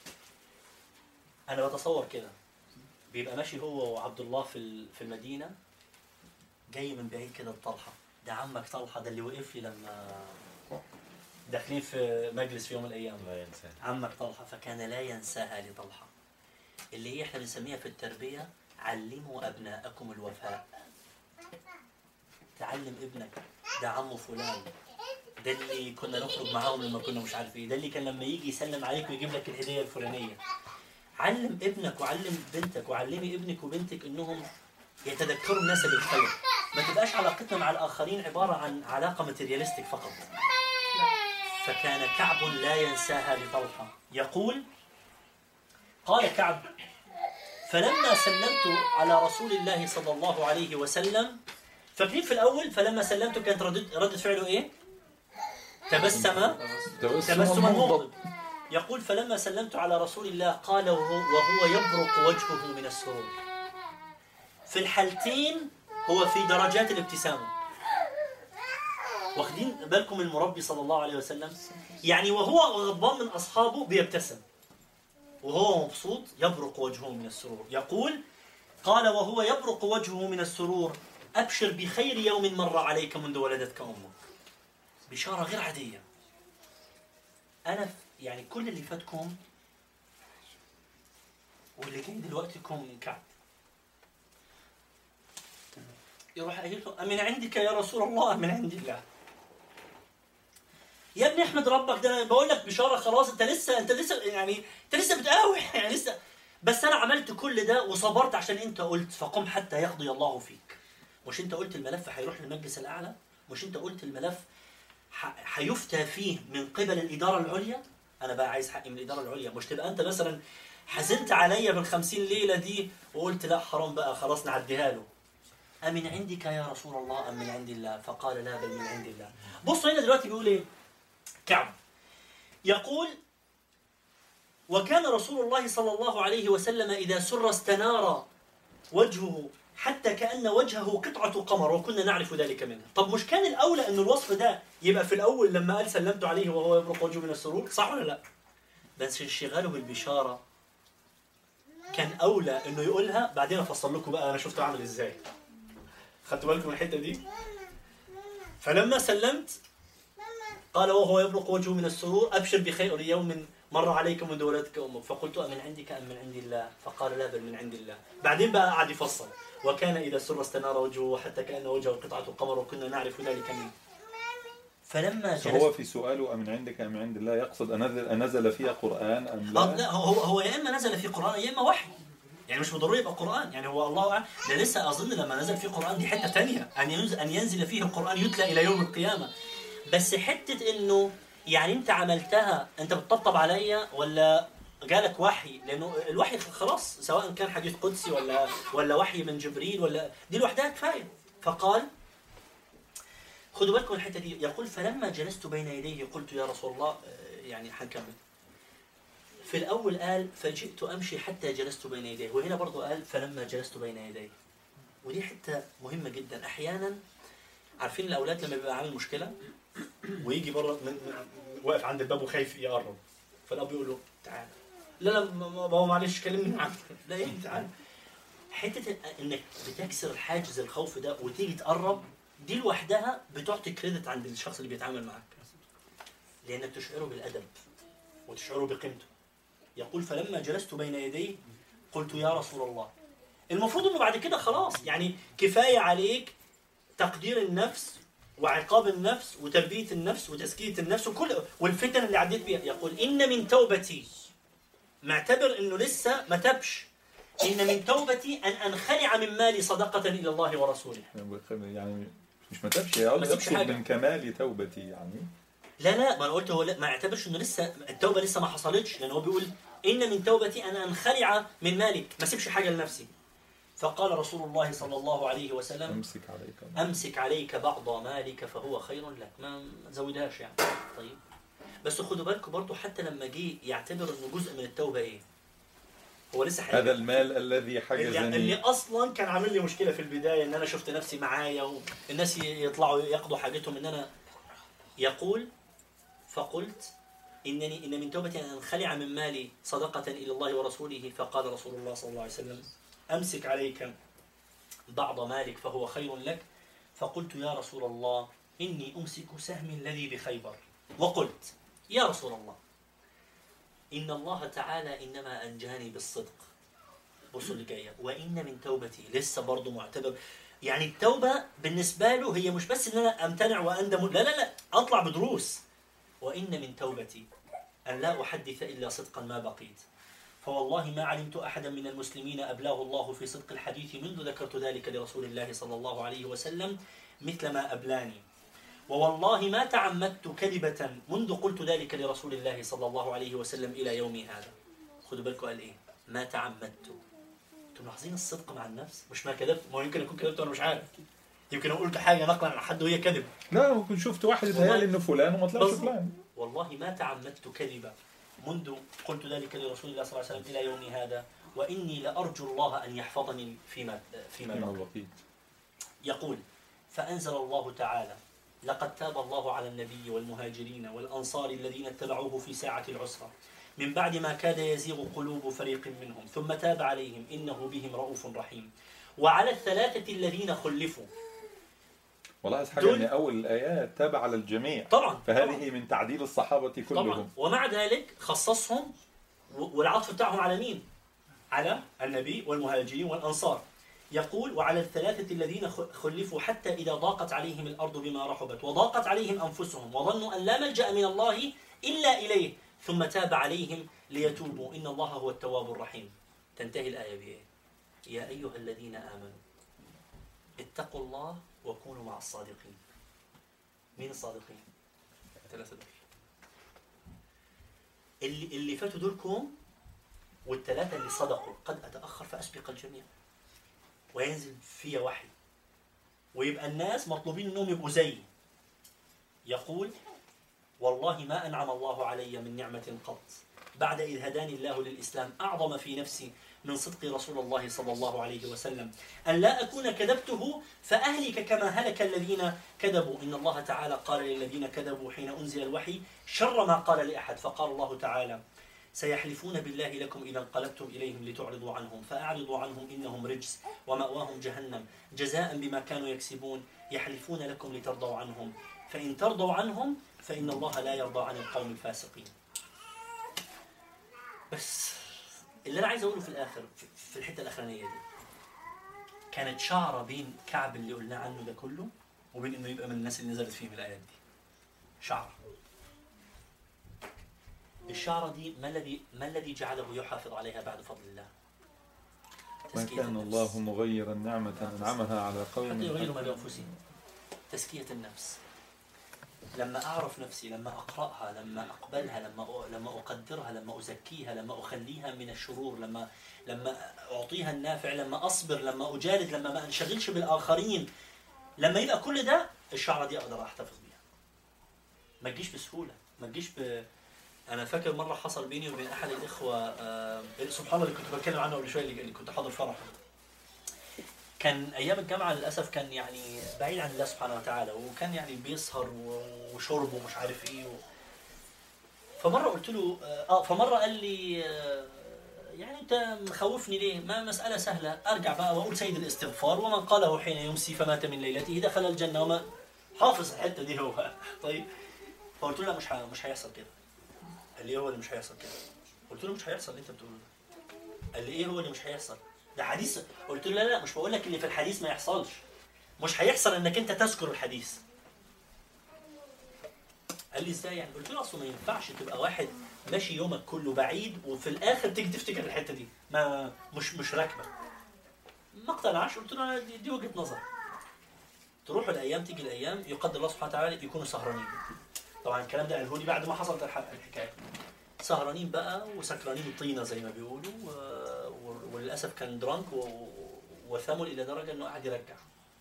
انا بتصور كده بيبقى ماشي هو وعبد الله في ال- في المدينه جاي من بعيد كده لطلحه ده عمك طلحه ده اللي وقف لي لما داخلين في مجلس في يوم من الايام لا ينسى عمك طلحه فكان لا ينساها لطلحه اللي هي احنا بنسميها في التربيه علموا ابناءكم الوفاء تعلم ابنك ده عمه فلان ده اللي كنا نخرج معاهم لما كنا مش عارف ايه ده اللي كان لما يجي يسلم عليك ويجيب لك الهديه الفلانيه علم ابنك وعلم بنتك وعلمي ابنك وبنتك انهم يتذكروا الناس اللي بالخير ما تبقاش علاقتنا مع الاخرين عباره عن علاقه ماتيرياليستيك فقط فكان كعب لا ينساها لطلحه يقول قال كعب فلما سلمت على رسول الله صلى الله عليه وسلم فاكرين في الاول فلما سلمت كانت ردة ردة فعله ايه؟ تبسم تبسما مغضب يقول فلما سلمت على رسول الله قال وهو, وهو يبرق وجهه من السرور في الحالتين هو في درجات الابتسامة واخدين بالكم المربي صلى الله عليه وسلم يعني وهو غضبان من أصحابه بيبتسم وهو مبسوط يبرق وجهه من السرور يقول قال وهو يبرق وجهه من السرور أبشر بخير يوم مر عليك منذ ولدتك أمك بشارة غير عادية أنا ف- يعني كل اللي فاتكم واللي جاي دلوقتي كم من كعب يروح قايل له من عندك يا رسول الله من عند الله يا ابني احمد ربك ده انا بقول لك بشاره خلاص انت لسه انت لسه يعني انت لسه بتقاوح يعني لسه بس انا عملت كل ده وصبرت عشان انت قلت فقم حتى يقضي الله فيك مش انت قلت الملف هيروح للمجلس الاعلى مش انت قلت الملف ح- هيفتى فيه من قبل الاداره العليا انا بقى عايز حقي من الاداره العليا مش تبقى انت مثلا حزنت عليا بالخمسين ليله دي وقلت لا حرام بقى خلاص نعديها له أمن عندك يا رسول الله أم من عند الله فقال لا بل من عند الله بصوا هنا دلوقتي بيقول إيه كعب يقول وكان رسول الله صلى الله عليه وسلم إذا سر استنار وجهه حتى كأن وجهه قطعة قمر وكنا نعرف ذلك منه طب مش كان الأولى أن الوصف ده يبقى في الأول لما قال سلمت عليه وهو يبرق وجهه من السرور صح ولا لا بس انشغاله بالبشارة كان أولى أنه يقولها بعدين أفصل لكم بقى أنا شفته عامل إزاي خدتوا بالكم من الحته دي فلما سلمت قال وهو يبرق وجهه من السرور ابشر بخير يوم مر عليك منذ ولدتك امك فقلت امن عندك ام من عند الله فقال لا بل من عند الله بعدين بقى قعد يفصل وكان اذا سر استنار وجهه حتى كان وجهه قطعه قمر وكنا نعرف ذلك منه فلما فهو جلست في سؤاله أمن عندك أم من عند الله يقصد أنزل, أنزل فيها قرآن أم آه، لا؟ لا هو هو يا اما نزل في قران يا اما وحي يعني مش بالضروره يبقى قران يعني هو الله اعلم ده لسه اظن لما نزل فيه قران دي حته ثانيه ان ينزل ان ينزل فيه القران يتلى الى يوم القيامه بس حته انه يعني انت عملتها انت بتطبطب عليا ولا جالك وحي لانه الوحي خلاص سواء كان حديث قدسي ولا ولا وحي من جبريل ولا دي لوحدها كفايه فقال خدوا بالكم من الحته دي يقول فلما جلست بين يديه قلت يا رسول الله آه، يعني حنكمل في الأول قال فجئت أمشي حتى جلست بين يديه وهنا برضو قال فلما جلست بين يديه ودي حتة مهمة جدا أحيانا عارفين الأولاد لما بيبقى عامل مشكلة ويجي بره من من- واقف عند الباب وخايف يقرب فالأب يقول له تعال لا لا ما- ما- بابا معلش كلمني عنه لا ايه تعال حتة انك بتكسر الحاجز الخوف ده وتيجي تقرب دي لوحدها بتعطي كريدت عند الشخص اللي بيتعامل معاك لانك تشعره بالادب وتشعره بقيمته يقول فلما جلست بين يديه قلت يا رسول الله المفروض انه بعد كده خلاص يعني كفايه عليك تقدير النفس وعقاب النفس وتربيه النفس وتزكيه النفس وكل والفتن اللي عديت بيها يقول ان من توبتي معتبر انه لسه ما تبش ان من توبتي ان انخلع من مالي صدقه الى الله ورسوله يعني مش ما تبش يا ما تبش يقصد حاجة. من كمال توبتي يعني لا لا ما انا قلت هو لا ما يعتبرش انه لسه التوبه لسه ما حصلتش لان هو بيقول ان من توبتي ان انخلع من مالك ما اسيبش حاجه لنفسي فقال رسول الله صلى الله عليه وسلم امسك عليك امسك عليك بعض مالك فهو خير لك ما ما تزودهاش يعني طيب بس خدوا بالكم برضه حتى لما جه يعتبر انه جزء من التوبه ايه هو لسه هذا المال الذي اللي, حجزني اللي اصلا كان عامل لي مشكله في البدايه ان انا شفت نفسي معايا والناس ي- يطلعوا ياخدوا حاجتهم ان انا يقول فقلت انني ان من توبتي ان انخلع من مالي صدقه الى الله ورسوله فقال رسول الله صلى الله عليه وسلم امسك عليك بعض مالك فهو خير لك فقلت يا رسول الله اني امسك سهمي الذي بخيبر وقلت يا رسول الله إن الله تعالى إنما أنجاني بالصدق بصوا اللي جاية وإن من توبتي لسه برضه معتبر يعني التوبة بالنسبة له هي مش بس إن أنا أمتنع وأندم لا لا لا أطلع بدروس وإن من توبتي أن لا أحدث إلا صدقا ما بقيت فوالله ما علمت أحدا من المسلمين أبلاه الله في صدق الحديث منذ ذكرت ذلك لرسول الله صلى الله عليه وسلم مثل ما أبلاني ووالله ما تعمدت كذبة منذ قلت ذلك لرسول الله صلى الله عليه وسلم إلى يومي هذا خدوا بالكم قال إيه ما تعمدت انتم ملاحظين الصدق مع النفس مش ما كذبت ما هو يمكن اكون كذبت وانا مش عارف يمكن اقول قلت حاجه نقلا عن حد وهي كذب لا ممكن شفت واحد يتهيألي انه فلان وما طلعش بالضبط. فلان والله ما تعمدت كذبا منذ قلت ذلك لرسول الله صلى الله عليه وسلم الى يومي هذا واني لارجو الله ان يحفظني فيما فيما فيما بقي بقيت يقول فأنزل الله تعالى لقد تاب الله على النبي والمهاجرين والأنصار الذين اتبعوه في ساعة العسرة من بعد ما كاد يزيغ قلوب فريق منهم ثم تاب عليهم إنه بهم رؤوف رحيم وعلى الثلاثة الذين خلفوا ولاحظ حاجه دول- ان اول الايات تابعه على الجميع طبعا طبعا, فهذه من تعديل الصحابه طبعا كلهم ومع ذلك خصصهم و- والعطف بتاعهم على مين؟ على النبي والمهاجرين والأنصار يقول وعلى الثلاثة الذين خ- خلفوا حتى إذا ضاقت عليهم الأرض بما رحبت وضاقت عليهم أنفسهم وظنوا أن لا ملجأ من الله إلا إليه ثم تاب عليهم ليتوبوا إن الله هو التواب الرحيم تنتهي الآية بإيه؟ يا أيها الذين آمنوا اتقوا الله وكونوا مع الصادقين مين الصادقين؟ ثلاثة دول اللي اللي فاتوا دول كوم والثلاثة اللي صدقوا قد أتأخر فأسبق الجميع وينزل فيا وحي ويبقى الناس مطلوبين انهم يبقوا زيي يقول والله ما انعم الله علي من نعمه قط بعد اذ هداني الله للاسلام اعظم في نفسي من صدق رسول الله صلى الله عليه وسلم ان لا اكون كذبته فاهلك كما هلك الذين كذبوا ان الله تعالى قال للذين كذبوا حين انزل الوحي شر ما قال لاحد فقال الله تعالى سيحلفون بالله لكم إذا انقلبتم إليهم لتعرضوا عنهم فأعرضوا عنهم إنهم رجس ومأواهم جهنم جزاء بما كانوا يكسبون يحلفون لكم لترضوا عنهم فإن ترضوا عنهم فإن الله لا يرضى عن القوم الفاسقين بس اللي أنا عايز أقوله في الآخر في- في الحتة الأخرانية دي كانت شعرة بين كعب اللي قلنا عنه ده كله وبين إنه يبقى من الناس اللي نزلت فيهم الآيات دي شعرة الشعرة دي ما الذي ما الذي جعله يحافظ عليها بعد فضل الله؟ ما تزكية كان النفس. الله مغيرا نعمة أنعمها على حتى يغيروا قوم ما بأنفسهم تزكية النفس لما أعرف نفسي لما أقرأها لما أقبلها لما أ- لما أقدرها لما أزكيها لما أخليها من الشرور لما لما أعطيها النافع لما أصبر لما أجالد لما ما أنشغلش بالآخرين لما يبقى كل ده الشعرة دي أقدر أحتفظ بيها ما تجيش بسهولة ما تجيش ب... أنا فاكر مرة حصل بيني وبين أحد الإخوة آه... سبحان الله اللي كنت بتكلم عنه قبل شوية اللي اللي كنت حاضر فرحه كان ايام الجامعه للاسف كان يعني بعيد عن الله سبحانه وتعالى وكان يعني بيسهر و- وشرب ومش عارف ايه و... فمره قلت له اه فمره قال لي آه، يعني انت مخوفني ليه؟ ما مساله سهله ارجع بقى واقول سيد الاستغفار ومن قاله حين يمسي فمات من ليلته دخل الجنه وما حافظ الحته دي هو طيب فقلت له لا مش ه- مش هيحصل كده قال لي ايه هو اللي مش هيحصل كده؟ قلت له مش هيحصل اللي انت بتقوله ده قال لي ايه هو اللي مش هيحصل؟ ده حديث قلت له لا لا مش بقول لك اللي في الحديث ما يحصلش مش هيحصل انك انت تذكر الحديث قال لي ازاي يعني قلت له اصل ما ينفعش تبقى واحد ماشي يومك كله بعيد وفي الاخر تيجي تفتكر الحته دي ما مش مش راكبه ما اقتنعش قلت له أنا دي, دي وجهه نظر تروح الايام تيجي الايام يقدر الله سبحانه وتعالى يكونوا سهرانين طبعا الكلام ده قاله لي بعد ما حصلت الح- الحكايه سهرانين بقى وسكرانين طينه زي ما بيقولوا و- و- وللاسف كان درانك و- وثمل الى درجه انه قاعد يرجع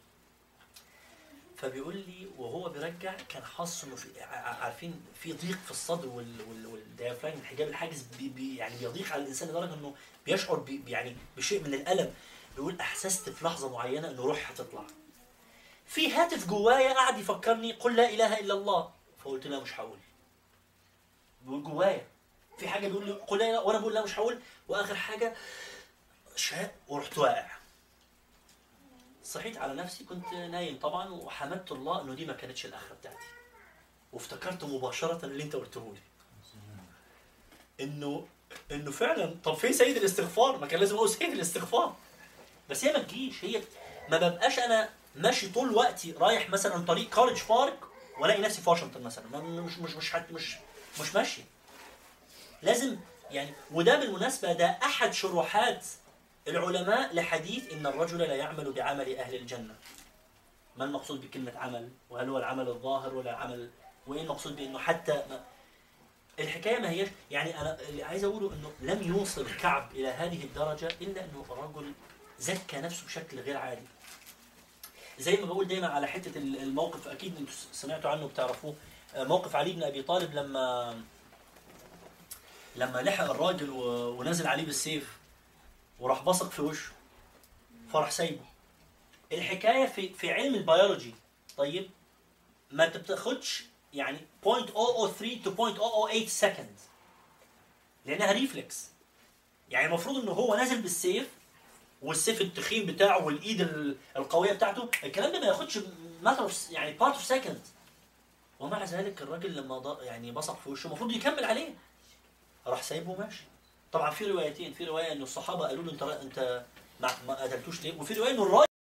فبيقول لي وهو بيرجع كان حاسس انه في ع- عارفين في ضيق في الصدر وال وال والديافراجم الحجاب الحاجز بي بي يعني بيضيق على الانسان لدرجه انه بيشعر بي يعني بشيء من الالم بيقول احسست في لحظه معينه انه روحي هتطلع في هاتف جوايا قاعد يفكرني قل لا اله الا الله فقلت لا مش هقول بيقول جوايا في حاجه بيقول لي قل لا إله- وانا بقول لا مش هقول واخر حاجه شاء ورحت واقع صحيت على نفسي كنت نايم طبعا وحمدت الله انه دي ما كانتش الاخره بتاعتي وافتكرت مباشره اللي انت قلته لي انه انه فعلا طب فين سيد الاستغفار ما كان لازم اقول سيد الاستغفار بس هي ما تجيش هي ما ببقاش انا ماشي طول وقتي رايح مثلا طريق كولج بارك والاقي نفسي في واشنطن مثلا ما- مش مش مش حت- مش مش ماشي لازم يعني وده بالمناسبه ده احد شروحات العلماء لحديث ان الرجل لا يعمل بعمل اهل الجنه ما المقصود بكلمه عمل وهل هو العمل الظاهر ولا عمل وايه المقصود بانه حتى ما الحكايه ما هيش يعني انا اللي عايز اقوله انه لم يوصل كعب الى هذه الدرجه الا انه رجل زكى نفسه بشكل غير عادي زي ما بقول دايما على حته الموقف اكيد انتم سمعتوا عنه بتعرفوه موقف علي بن ابي طالب لما لما لحق الراجل و- ونزل عليه بالسيف وراح بصق في وشه فراح سايبه الحكايه في في علم البيولوجي طيب ما انت بتاخدش يعني 0.003 to 0.008 سكند لانها ريفلكس يعني المفروض انه هو نازل بالسيف والسيف التخين بتاعه والايد ال- القويه بتاعته الكلام ده ما ياخدش ماتر يعني بارت اوف سكند ومع ذلك الراجل لما ض- يعني بصق في وشه المفروض يكمل عليه راح سايبه وماشي طبعا في روايتين في روايه انه الصحابه قالوا له انت انت ما ما قتلتوش ليه وفي روايه انه الراجل